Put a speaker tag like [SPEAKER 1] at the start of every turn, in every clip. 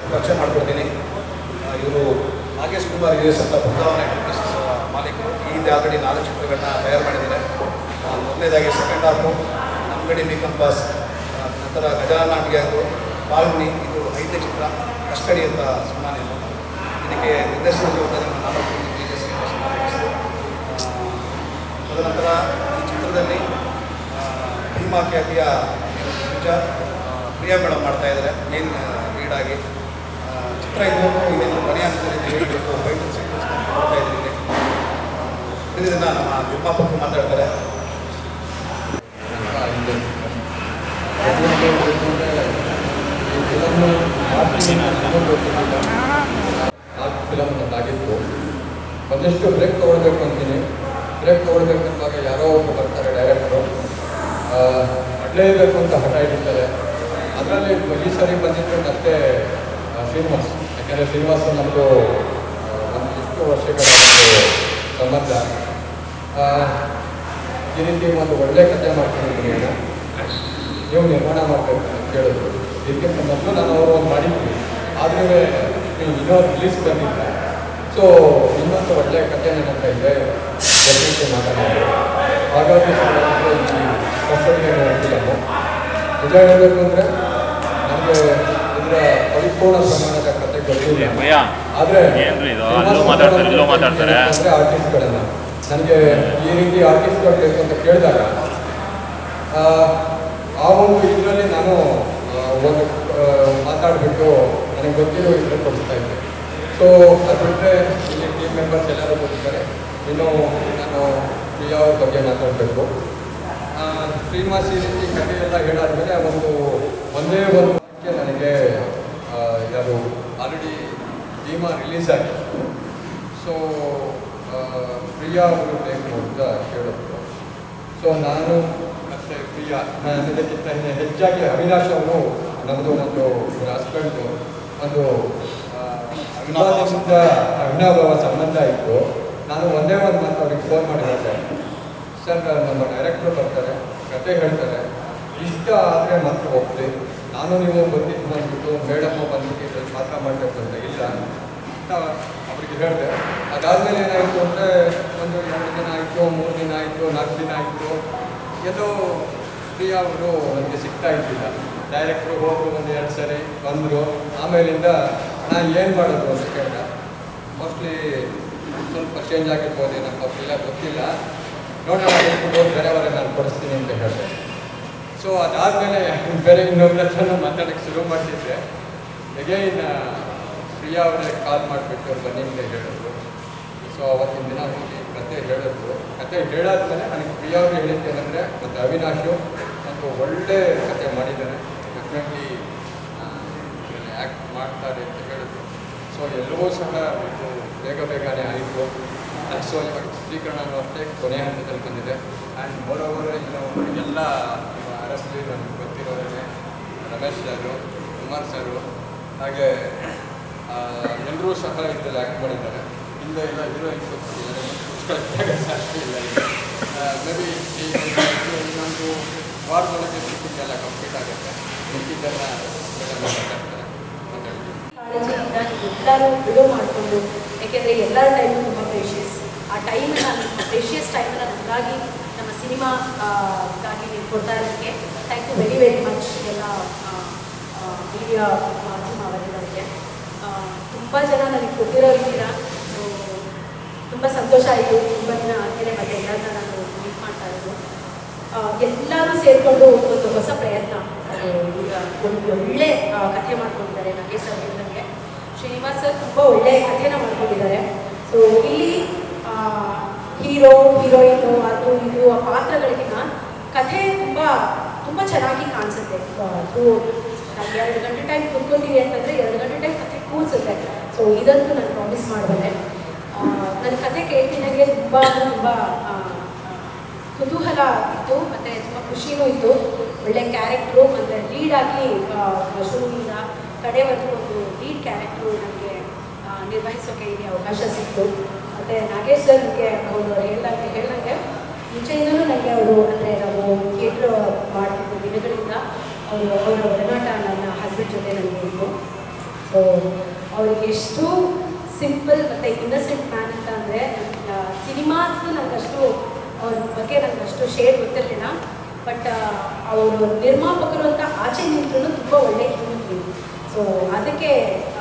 [SPEAKER 1] ಪರಿಚಯ ಮಾಡ್ಕೊಡ್ತೀನಿ ಇವರು ನಾಗೇಶ್ ಕುಮಾರ್ ಯು ಎಸ್ ಅಂತ ಬೃಂದಾವನ ಎಂಟರ್ಪ್ರೈಸಸ್ ಮಾಲೀಕರು ಈ ಹಿಂದೆ ಆಲ್ರೆಡಿ ನಾಲ್ಕು ಚಿತ್ರಗಳನ್ನ ತಯಾರು ಮಾಡಿದ್ದಾರೆ ಆ, ಮೊದಲನೇದಾಗಿ ಸೆಕೆಂಡ್ ಹಾಫು ನಮ್ಮ ಕಡೆ ಮೀ ಕಂಪಾಸ್ ಆ, ನಂತರ ಗಜಾನನ ಗ್ಯಾಂಗು ಪಾಲ್ಗುಣಿ ಇದು ಐದನೇ ಚಿತ್ರ ಕಸ್ಟಡಿ ಅಂತ ಸಿನಿಮಾ ಇದು ಇದಕ್ಕೆ ನಿರ್ದೇಶನ ಜವಾಬ್ದಾರಿ ನಮ್ಮ ನಾಲ್ಕು ಟಿ ಜೆ ಶ್ರೀನಿವಾಸ ನಿರ್ವಹಿಸಿದ್ರು. ಆ, ತದನಂತರ ಈ ಚಿತ್ರದಲ್ಲಿ ಆ, ಭೀಮಾ ಖ್ಯಾತಿಯ ನಿಜ ಪ್ರಿಯಾ ಮೇಡಮ್ ಮಾಡ್ತಾ ಇದ್ದಾರೆ ಮೇನ್ ಲೀಡ್ ಆಗಿ ಆ, ಚಿತ್ರ ಇನ್ನೊಂದು ಇನ್ನೇನು ಕೊನೆಯ ಹಂತದಲ್ಲಿ ಹೇಳಬೇಕು ಫೈಟಲ್ ಸೀಕ್ವೆನ್ಸ್ ನೋಡ್ತಾ ಇದ್ದೀನಿ ಇದನ್ನ ನಮ್ಮ ನಿರ್ಮಾಪಕರು ಮಾತಾಡ್ತಾರೆ
[SPEAKER 2] ಈ ಫಿಲಮ್ ಮಾಡ್ತೀನಿ ಅಂತ ನನಗೂ ಗೊತ್ತಿರಲಿಲ್ಲ ನಾಲ್ಕು ಫಿಲಮ್ ಆಗಿತ್ತು ಒಂದಷ್ಟು ಬ್ರೇಕ್ ತೊಗೊಳ್ಬೇಕು ಅಂತೀನಿ ಬ್ರೇಕ್ ತೊಗೊಳ್ಬೇಕಂದಾಗ ಯಾರೋ ಒಬ್ಬರು ಬರ್ತಾರೆ ಡೈರೆಕ್ಟರು ಮಾಡಲೇಬೇಕು ಅಂತ ಹಠ ಹಿಡಿತಾರೆ ಅದರಲ್ಲಿ ಈ ಸರಿ ಬಂದಿದ್ದು ಮತ್ತೆ ಆ, ಶ್ರೀನಿವಾಸ್ ಯಾಕೆಂದರೆ ಶ್ರೀನಿವಾಸ್ ನಮ್ಮದು ಒಂದು ಎಷ್ಟು ವರ್ಷಗಳ ಒಂದು ಸಂಬಂಧ ಆ, ಈ ರೀತಿ ಒಂದು ಒಳ್ಳೆ ಕಥೆ ಮಾಡ್ಕೊಂಡಿದ್ದೀನಿ ನಾನು ನೀವು ನಿರ್ಮಾಣ ಮಾಡಬೇಕು ಅಂತ ಕೇಳಿದ್ರು ಇದಕ್ಕಿಂತ ಮೊದಲು ನಾನು ಅವರು ಒಂದು ಮಾಡಿದ್ವಿ ಆದ್ರೆ ನೀವು ಇನ್ನೊಂದು ರಿಲೀಸ್ ಬಂದಿಲ್ಲ ಸೊ ಇನ್ನೊಂದು ಒಳ್ಳೆಯ ಕಥೆ ನನ್ನ ಹತ್ರ ಇದೆ ಡೆಫಿನೆಟ್ಲಿ ಮಾತಾಡೋದು ಹಾಗಾಗಿ ಕಷ್ಟಕ್ಕೆ ಫಿಲಮು ನಿಜ ಹೇಳಬೇಕು ಅಂದರೆ ನನಗೆ ಇದರ ಪರಿಪೂರ್ಣ ಪ್ರಮಾಣದ ಕಥೆ ಗೊತ್ತಿಲ್ಲ
[SPEAKER 3] ಭಯ
[SPEAKER 2] ಆದ್ರೆ
[SPEAKER 3] ಏನ್ರಿ ಇದು? ಅಲ್ಲೂ ಮಾತಾಡ್ತಾರೆ, ಇಲ್ಲೂ ಮಾತಾಡ್ತಾರೆ.
[SPEAKER 2] ಅಂದ್ರೆ ಆರ್ಟಿಸ್ಟ್ಗಳನ್ನ ನನಗೆ ಈ ರೀತಿ ಆರ್ಟಿಸ್ಟ್ಗಳು ಬೇಕು ಅಂತ ಕೇಳಿದಾಗ ಆ, ಆ ಒಂದು ಇದರಲ್ಲಿ ನಾನು ಆ, ಒಂದು ಆ, ಮಾತಾಡ್ಬಿಟ್ಟು ನನಗೆ ಗೊತ್ತಿರೋ ಇದನ್ನು ಕೊಡಿಸ್ತಾ ಇದ್ದೆ ಸೊ ಅದು ಬಿಟ್ಟರೆ ಇಲ್ಲಿ ಟೀಮ್ ಮೆಂಬರ್ಸ್ ಎಲ್ಲರೂ ಗೊತ್ತಿದ್ದಾರೆ ಇನ್ನು ನಾನು ಪ್ರಿಯಾ ಅವ್ರ ಬಗ್ಗೆ ಮಾತಾಡಬೇಕು ಶ್ರೀನಿವಾಸ್ ಈ ರೀತಿ ಕಥೆ ಎಲ್ಲ ಹೇಳಾದ್ಮೇಲೆ ಒಂದು ಒಂದೇ ಒಂದು ವಾಕ್ಯ ನನಗೆ ಆ, ಯಾರು ಆಲ್ರೆಡಿ ಭೀಮಾ ರಿಲೀಸ್ ಆಗಿದೆ ಸೊ ಪ್ರಿಯಾ ಅವರು ಬೇಕು ಅಂತ ಹೇಳಿದ್ರು ಸೊ ನಾನು ಮತ್ತು ಪ್ರಿಯಾ ನಾನು ಇದಕ್ಕಿಂತ ಹಿಂದೆ ಹೆಚ್ಚಾಗಿ ಅವಿನಾಶ್ ಅವರು ನಮ್ಮದು ಒಂದು ಹಸ್ಬೆಂಡು ಒಂದು ಆ, ಅವಿನಾಭಾವದಿಂದ ಅವಿನಾಭಾವ ಸಂಬಂಧ ಇತ್ತು ನಾನು ಒಂದೇ ಒಂದು ಮಾತು ಅವ್ರಿಗೆ ಫೋನ್ ಮಾಡಿ ಹೇಳಿದೆ ಸರ್ ನಮ್ಮ ಡೈರೆಕ್ಟ್ರು ಬರ್ತಾರೆ ಕತೆ ಹೇಳ್ತಾರೆ ಇಷ್ಟ ಆದರೆ ಮಾತ್ರ ಹೋಗ್ತೀವಿ ನಾನು ನೀವು ಬಂದಿದ್ದು ಬಂದ್ಬಿಟ್ಟು ಮೇಡಮ್ಮ ಬಂದ್ಬಿಟ್ಟು ಇದ್ರಲ್ಲಿ ಮಾತ್ರ ಮಾಡಬೇಕು ಅಂತ ಇಲ್ಲ ಅಂತ ಅವರಿಗೆ ಹೇಳಿದೆ ಅದಾದಮೇಲೆ ಏನಾಯಿತು ಅಂದರೆ ಒಂದು ಎರಡು ದಿನ ಆಯಿತು ಮೂರು ದಿನ ಆಯಿತು ನಾಲ್ಕು ದಿನ ಆಯಿತು ಎಲ್ಲೋ ಪ್ರಿಯಾ ಅವರು ನನಗೆ ಸಿಗ್ತಾ ಇದ್ದಿಲ್ಲ ಡೈರೆಕ್ಟ್ರು ಹೋದ್ರು ಒಂದು ಎರಡು ಸರಿ ಬಂದರು ಆಮೇಲಿಂದ ನಾನು ಏನು ಮಾಡೋದು ಅಂತ ಕೇಳಿದೆ ಮೋಸ್ಟ್ಲಿ ಸ್ವಲ್ಪ ಚೇಂಜ್ ಆಗಿರ್ಬೋದು ಏನಪ್ಪ ಇಲ್ಲ ಗೊತ್ತಿಲ್ಲ ನೋಡೋಣ ಹೇಳ್ಬಿಟ್ಟು ಬೇರೆಯವರೇ ನಾನು ಕೊಡಿಸ್ತೀನಿ ಅಂತ ಹೇಳಿದೆ ಸೊ ಅದಾದಮೇಲೆ ಬೇರೆ ಇನ್ನೊಬ್ಬರ ಹತ್ರನೂ ಮಾತಾಡೋಕ್ಕೆ ಶುರು ಮಾಡ್ತಿದ್ದೆ ಅಗೈನ್ ಪ್ರಿಯಾ ಅವರೇ ಕಾಲ್ ಮಾಡಿಬಿಟ್ಟು ಬನ್ನಿ ಅಂತ ಹೇಳಿದ್ರು ಸೊ ಅವತ್ತಿನ ದಿನ ಹೋಗಿ ಕತೆ ಹೇಳಿದ್ರು ಕತೆ ಹೇಳಾದ್ಮೇಲೆ ನನಗೆ ಪ್ರಿಯಾ ಅವರು ಹೇಳಿದ್ದೇನೆಂದರೆ ಮತ್ತು ಅವಿನಾಶು ಒಂದು ಒಳ್ಳೆ ಕತೆ ಮಾಡಿದ್ದಾರೆ ಡೆಫಿನೆಟ್ಲಿ ಇದರಲ್ಲಿ ಆ್ಯಕ್ಟ್ ಮಾಡ್ತಾರೆ ಅಂತ ಹೇಳಿದ್ರು ಸೊ ಎಲ್ಲವೂ ಸಹ ಇದು ಬೇಗ ಬೇಗನೆ ಆಯಿತು ಸೊ ಇವಾಗ ಚಿತ್ರೀಕರಣನೂ ಅಷ್ಟೇ ಕೊನೆ ಹಂತದಲ್ಲಿ ಬಂದಿದೆ ಆ್ಯಂಡ್ ಮೋರೋವರ್ ಇನ್ನು ಎಲ್ಲ ಅರಸ್ಲಿ ನನಗೆ ಗೊತ್ತಿರೋರೇ ರಮೇಶ್ ಸರು ಕುಮಾರ್ ಸರು ಹಾಗೆ ಎಲ್ಲರೂ ಸಹ ಇದರಲ್ಲಿ ಆ್ಯಕ್ಟ್ ಮಾಡಿದ್ದಾರೆ ಹಿಂದೆ ಎಲ್ಲ ಹೀರೋಯಿನ್ಸ್ ಸಾಧ್ಯ ಇಲ್ಲ ಮೇ ಬಿ ಇನ್ನೊಂದು ವಾರದೊಳಗೆ ಶೂಟಿಂಗ್ ಎಲ್ಲ ಕಂಪ್ಲೀಟ್ ಆಗುತ್ತೆ ಮಿಕ್ಕಿದ್ದೆಲ್ಲ ಮೇಡಮ್ ಮಾತಾಡ್ತಾರೆ ಮಾತಾಡ್ತೀನಿ
[SPEAKER 4] ಕಾಳಜಿಯಿಂದ ಎಲ್ಲರೂ ಬಿಡು ಮಾಡಿಕೊಂಡು ಯಾಕೆಂದರೆ ಎಲ್ಲರ ಟೈಮು ತುಂಬ ಪ್ರೇಷಿಯಸ್ ಆ ಟೈಮನ್ನು ನಮ್ಮ ಪ್ರೇಷಿಯಸ್ ಟೈಮನ್ನು ನಮಗಾಗಿ ನಮ್ಮ ಸಿನಿಮಾ ಗಾಗಿ ನೀವು ಕೊಡ್ತಾ ಇರೋದಕ್ಕೆ thank you very very much ಎಲ್ಲ ಮೀಡಿಯಾ ಮಾಧ್ಯಮ ವರದಿಗಳಿಗೆ ತುಂಬ ಜನ ನನಗೆ ಕೊಟ್ಟಿರೋರಿದ್ದೀರ ಸೊ ತುಂಬ ಸಂತೋಷ ಆಯಿತು ತುಂಬ ದಿನ ಆದಮೇಲೆ ಮತ್ತೆ ಎಲ್ಲರನ್ನ ನಾನು ಮೀಟ್ ಮಾಡ್ತಾ ಇರೋದು ಆ, ಎಲ್ಲರೂ ಸೇರಿಕೊಂಡು ಒಂದು ಹೊಸ ಪ್ರಯತ್ನ ಅದು ಈಗ ಒಂದು ಒಳ್ಳೆ ಆ, ಕಥೆ ಮಾಡ್ಕೊಂಡಿದ್ದಾರೆ ನಾಗೇಶ್ ಸರ್ ಹೇಳಿದಂಗೆ ಶ್ರೀನಿವಾಸ್ ಸರ್ ತುಂಬ ಒಳ್ಳೆ ಕಥೆನ ಮಾಡ್ಕೊಂಡಿದ್ದಾರೆ ಸೊ ಇಲ್ಲಿ ಹೀರೋ ಹೀರೋಯಿನು ಅದು ಇದು ಆ ಪಾತ್ರಗಳಿಗಿನ ಕಥೆ ತುಂಬ ತುಂಬ ಚೆನ್ನಾಗಿ ಕಾಣಿಸುತ್ತೆ ಥ್ರೂ ನಾವು ಎರಡು ಗಂಟೆ ಟೈಮ್ ಕುತ್ಕೊತೀವಿ ಅಂತಂದರೆ ಎರಡು ಗಂಟೆ ಟೈಮ್ ಕಥೆ ಕೂರಿಸುತ್ತೆ ಸೊ ಇದಂತೂ ನಾನು ಪ್ರಾಮಿಸ್ ಮಾಡಿದೆ ನನ್ನ ಕಥೆ ಕೇಳ್ತಿದ್ದಾಗೆ ತುಂಬ ತುಂಬ ಕುತೂಹಲ ಇತ್ತು ಮತ್ತು ತುಂಬ ಖುಷಿನೂ ಇತ್ತು ಒಳ್ಳೆ ಕ್ಯಾರೆಕ್ಟ್ರು ಮತ್ತು ಲೀಡಾಗಿ ಶುರುವಿಂದ ಕಡೆವರೆಗೂ ಒಂದು ಲೀಡ್ ಕ್ಯಾರೆಕ್ಟ್ರು ನನಗೆ ನಿರ್ವಹಿಸೋಕೆ ಇಲ್ಲಿ ಅವಕಾಶ ಸಿಕ್ತು ಮತ್ತು ನಾಗೇಶ್ ಸರ್ ನನಗೆ ಅವರು ಹೇಳ್ದಂಗೆ ಹೇಳ್ದಂಗೆ ಮುಂಚೆಯಿಂದಲೂ ನನಗೆ ಅವರು ಅಂದರೆ ನಾವು ಥಿಯೇಟ್ರ್ ಮಾಡ್ತಿದ್ದ ದಿನಗಳಿಂದ ಅವರು ಅವರ ಒಡನಾಟ ನನ್ನ ಹಸ್ಬೆಂಡ್ ಜೊತೆ ನನಗೆ ಇತ್ತು ಸೊ ಅವ್ರಿಗೆ ಎಷ್ಟು ಸಿಂಪಲ್ ಮತ್ತು ಇನ್ನಸೆಂಟ್ ಮ್ಯಾನ್ ಅಂತ ಅಂದರೆ ಸಿನಿಮಾದ್ದು ನನಗಷ್ಟು ಅವ್ರ ಬಗ್ಗೆ ನನಗಷ್ಟು ಶೇರ್ ಗೊತ್ತಿರಲಿಲ್ಲ ಬಟ್ ಅವರು ನಿರ್ಮಾಪಕರು ಅಂತ ಆಚೆ ನಿಂತರೂ ತುಂಬ ಒಳ್ಳೆ ಹ್ಯೂಮನ್ ಸೊ ಅದಕ್ಕೆ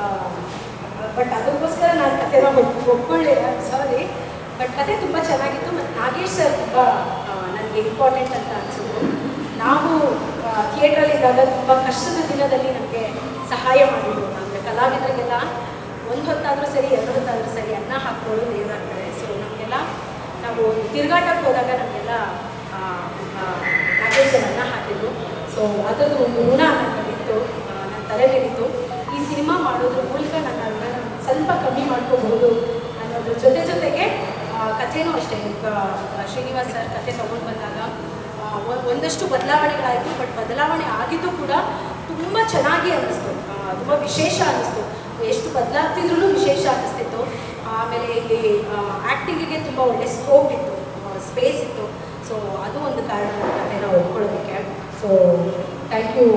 [SPEAKER 4] ಬಟ್ ಅದಕ್ಕೋಸ್ಕರ ನಾನು ಕಥೆನ ಒಪ್ ಒಪ್ಕೊಳ್ಳಿಲ್ಲ ಸಾರಿ ಬಟ್ ಕತೆ ತುಂಬ ಚೆನ್ನಾಗಿತ್ತು ಮತ್ತು ನಾಗೇಶ್ ಸರ್ ತುಂಬ ನನಗೆ ಇಂಪಾರ್ಟೆಂಟ್ ಅಂತ ಅನಿಸಿದ್ರು ನಾವು ಥಿಯೇಟ್ರಲ್ಲಿದ್ದಾಗ ತುಂಬ ಕಷ್ಟದ ದಿನದಲ್ಲಿ ನಮಗೆ ಸಹಾಯ ಮಾಡಿದ್ರು ಅಂದರೆ ಕಲಾವಿದರಿಗೆಲ್ಲ ಒಂದು ಹೊತ್ತಾದರೂ ಸರಿ ಎರಡು ಹೊತ್ತಾದರೂ ಸರಿ ಅನ್ನ ಹಾಕ್ಕೊಂಡು ದೇವರಾಗ್ತಾರೆ ಸೊ ನಮಗೆಲ್ಲ ನಾವು ತಿರುಗಾಟಕ್ಕೆ ಹೋದಾಗ ನಮಗೆಲ್ಲ ನಾಗೇಶ್ ಸರ್ ಅನ್ನ ಹಾಕಿದ್ರು ಸೊ ಅದರದ್ದು ಒಂದು ಋಣ ನನಗಿತ್ತು ನನ್ನ ತಲೆಯಲ್ಲಿತ್ತು ಈ ಸಿನಿಮಾ ಮಾಡೋದ್ರ ಮೂಲಕ ನನ್ನ ಋಣ ಸ್ವಲ್ಪ ಕಮ್ಮಿ ಮಾಡ್ಕೋಬಹುದು ಅನ್ನೋದ್ರ ಜೊತೆ ಜೊತೆಗೆ ಆ, ಕಥೆನೂ ಅಷ್ಟೇ ಈಗ ಶ್ರೀನಿವಾಸ್ ಸರ್ ಕಥೆ ತೊಗೊಂಡು ಬಂದಾಗ ಆ, ಒ- ಒಂದಷ್ಟು ಬದಲಾವಣೆಗಳಾಯಿತು ಬಟ್ ಬದಲಾವಣೆ ಆಗಿದ್ದು ಕೂಡ ತುಂಬ ಚೆನ್ನಾಗಿ ಅನ್ನಿಸ್ತು ತುಂಬ ವಿಶೇಷ ಅನ್ನಿಸ್ತು ಎಷ್ಟು ಬದಲಾಗ್ತಿದ್ರು ವಿಶೇಷ ಅನ್ನಿಸ್ತಿತ್ತು ಆಮೇಲೆ ಇಲ್ಲಿ ಆ್ಯಕ್ಟಿಂಗಿಗೆ ತುಂಬ ಒಳ್ಳೆ ಸ್ಕೋಪ್ ಇತ್ತು ಸ್ಪೇಸ್ ಇತ್ತು ಸೊ ಅದು ಒಂದು ಕಾರಣ ನನ್ನ ಕಥೆನ ಒಪ್ಕೊಳ್ಳೋದಕ್ಕೆ so thank you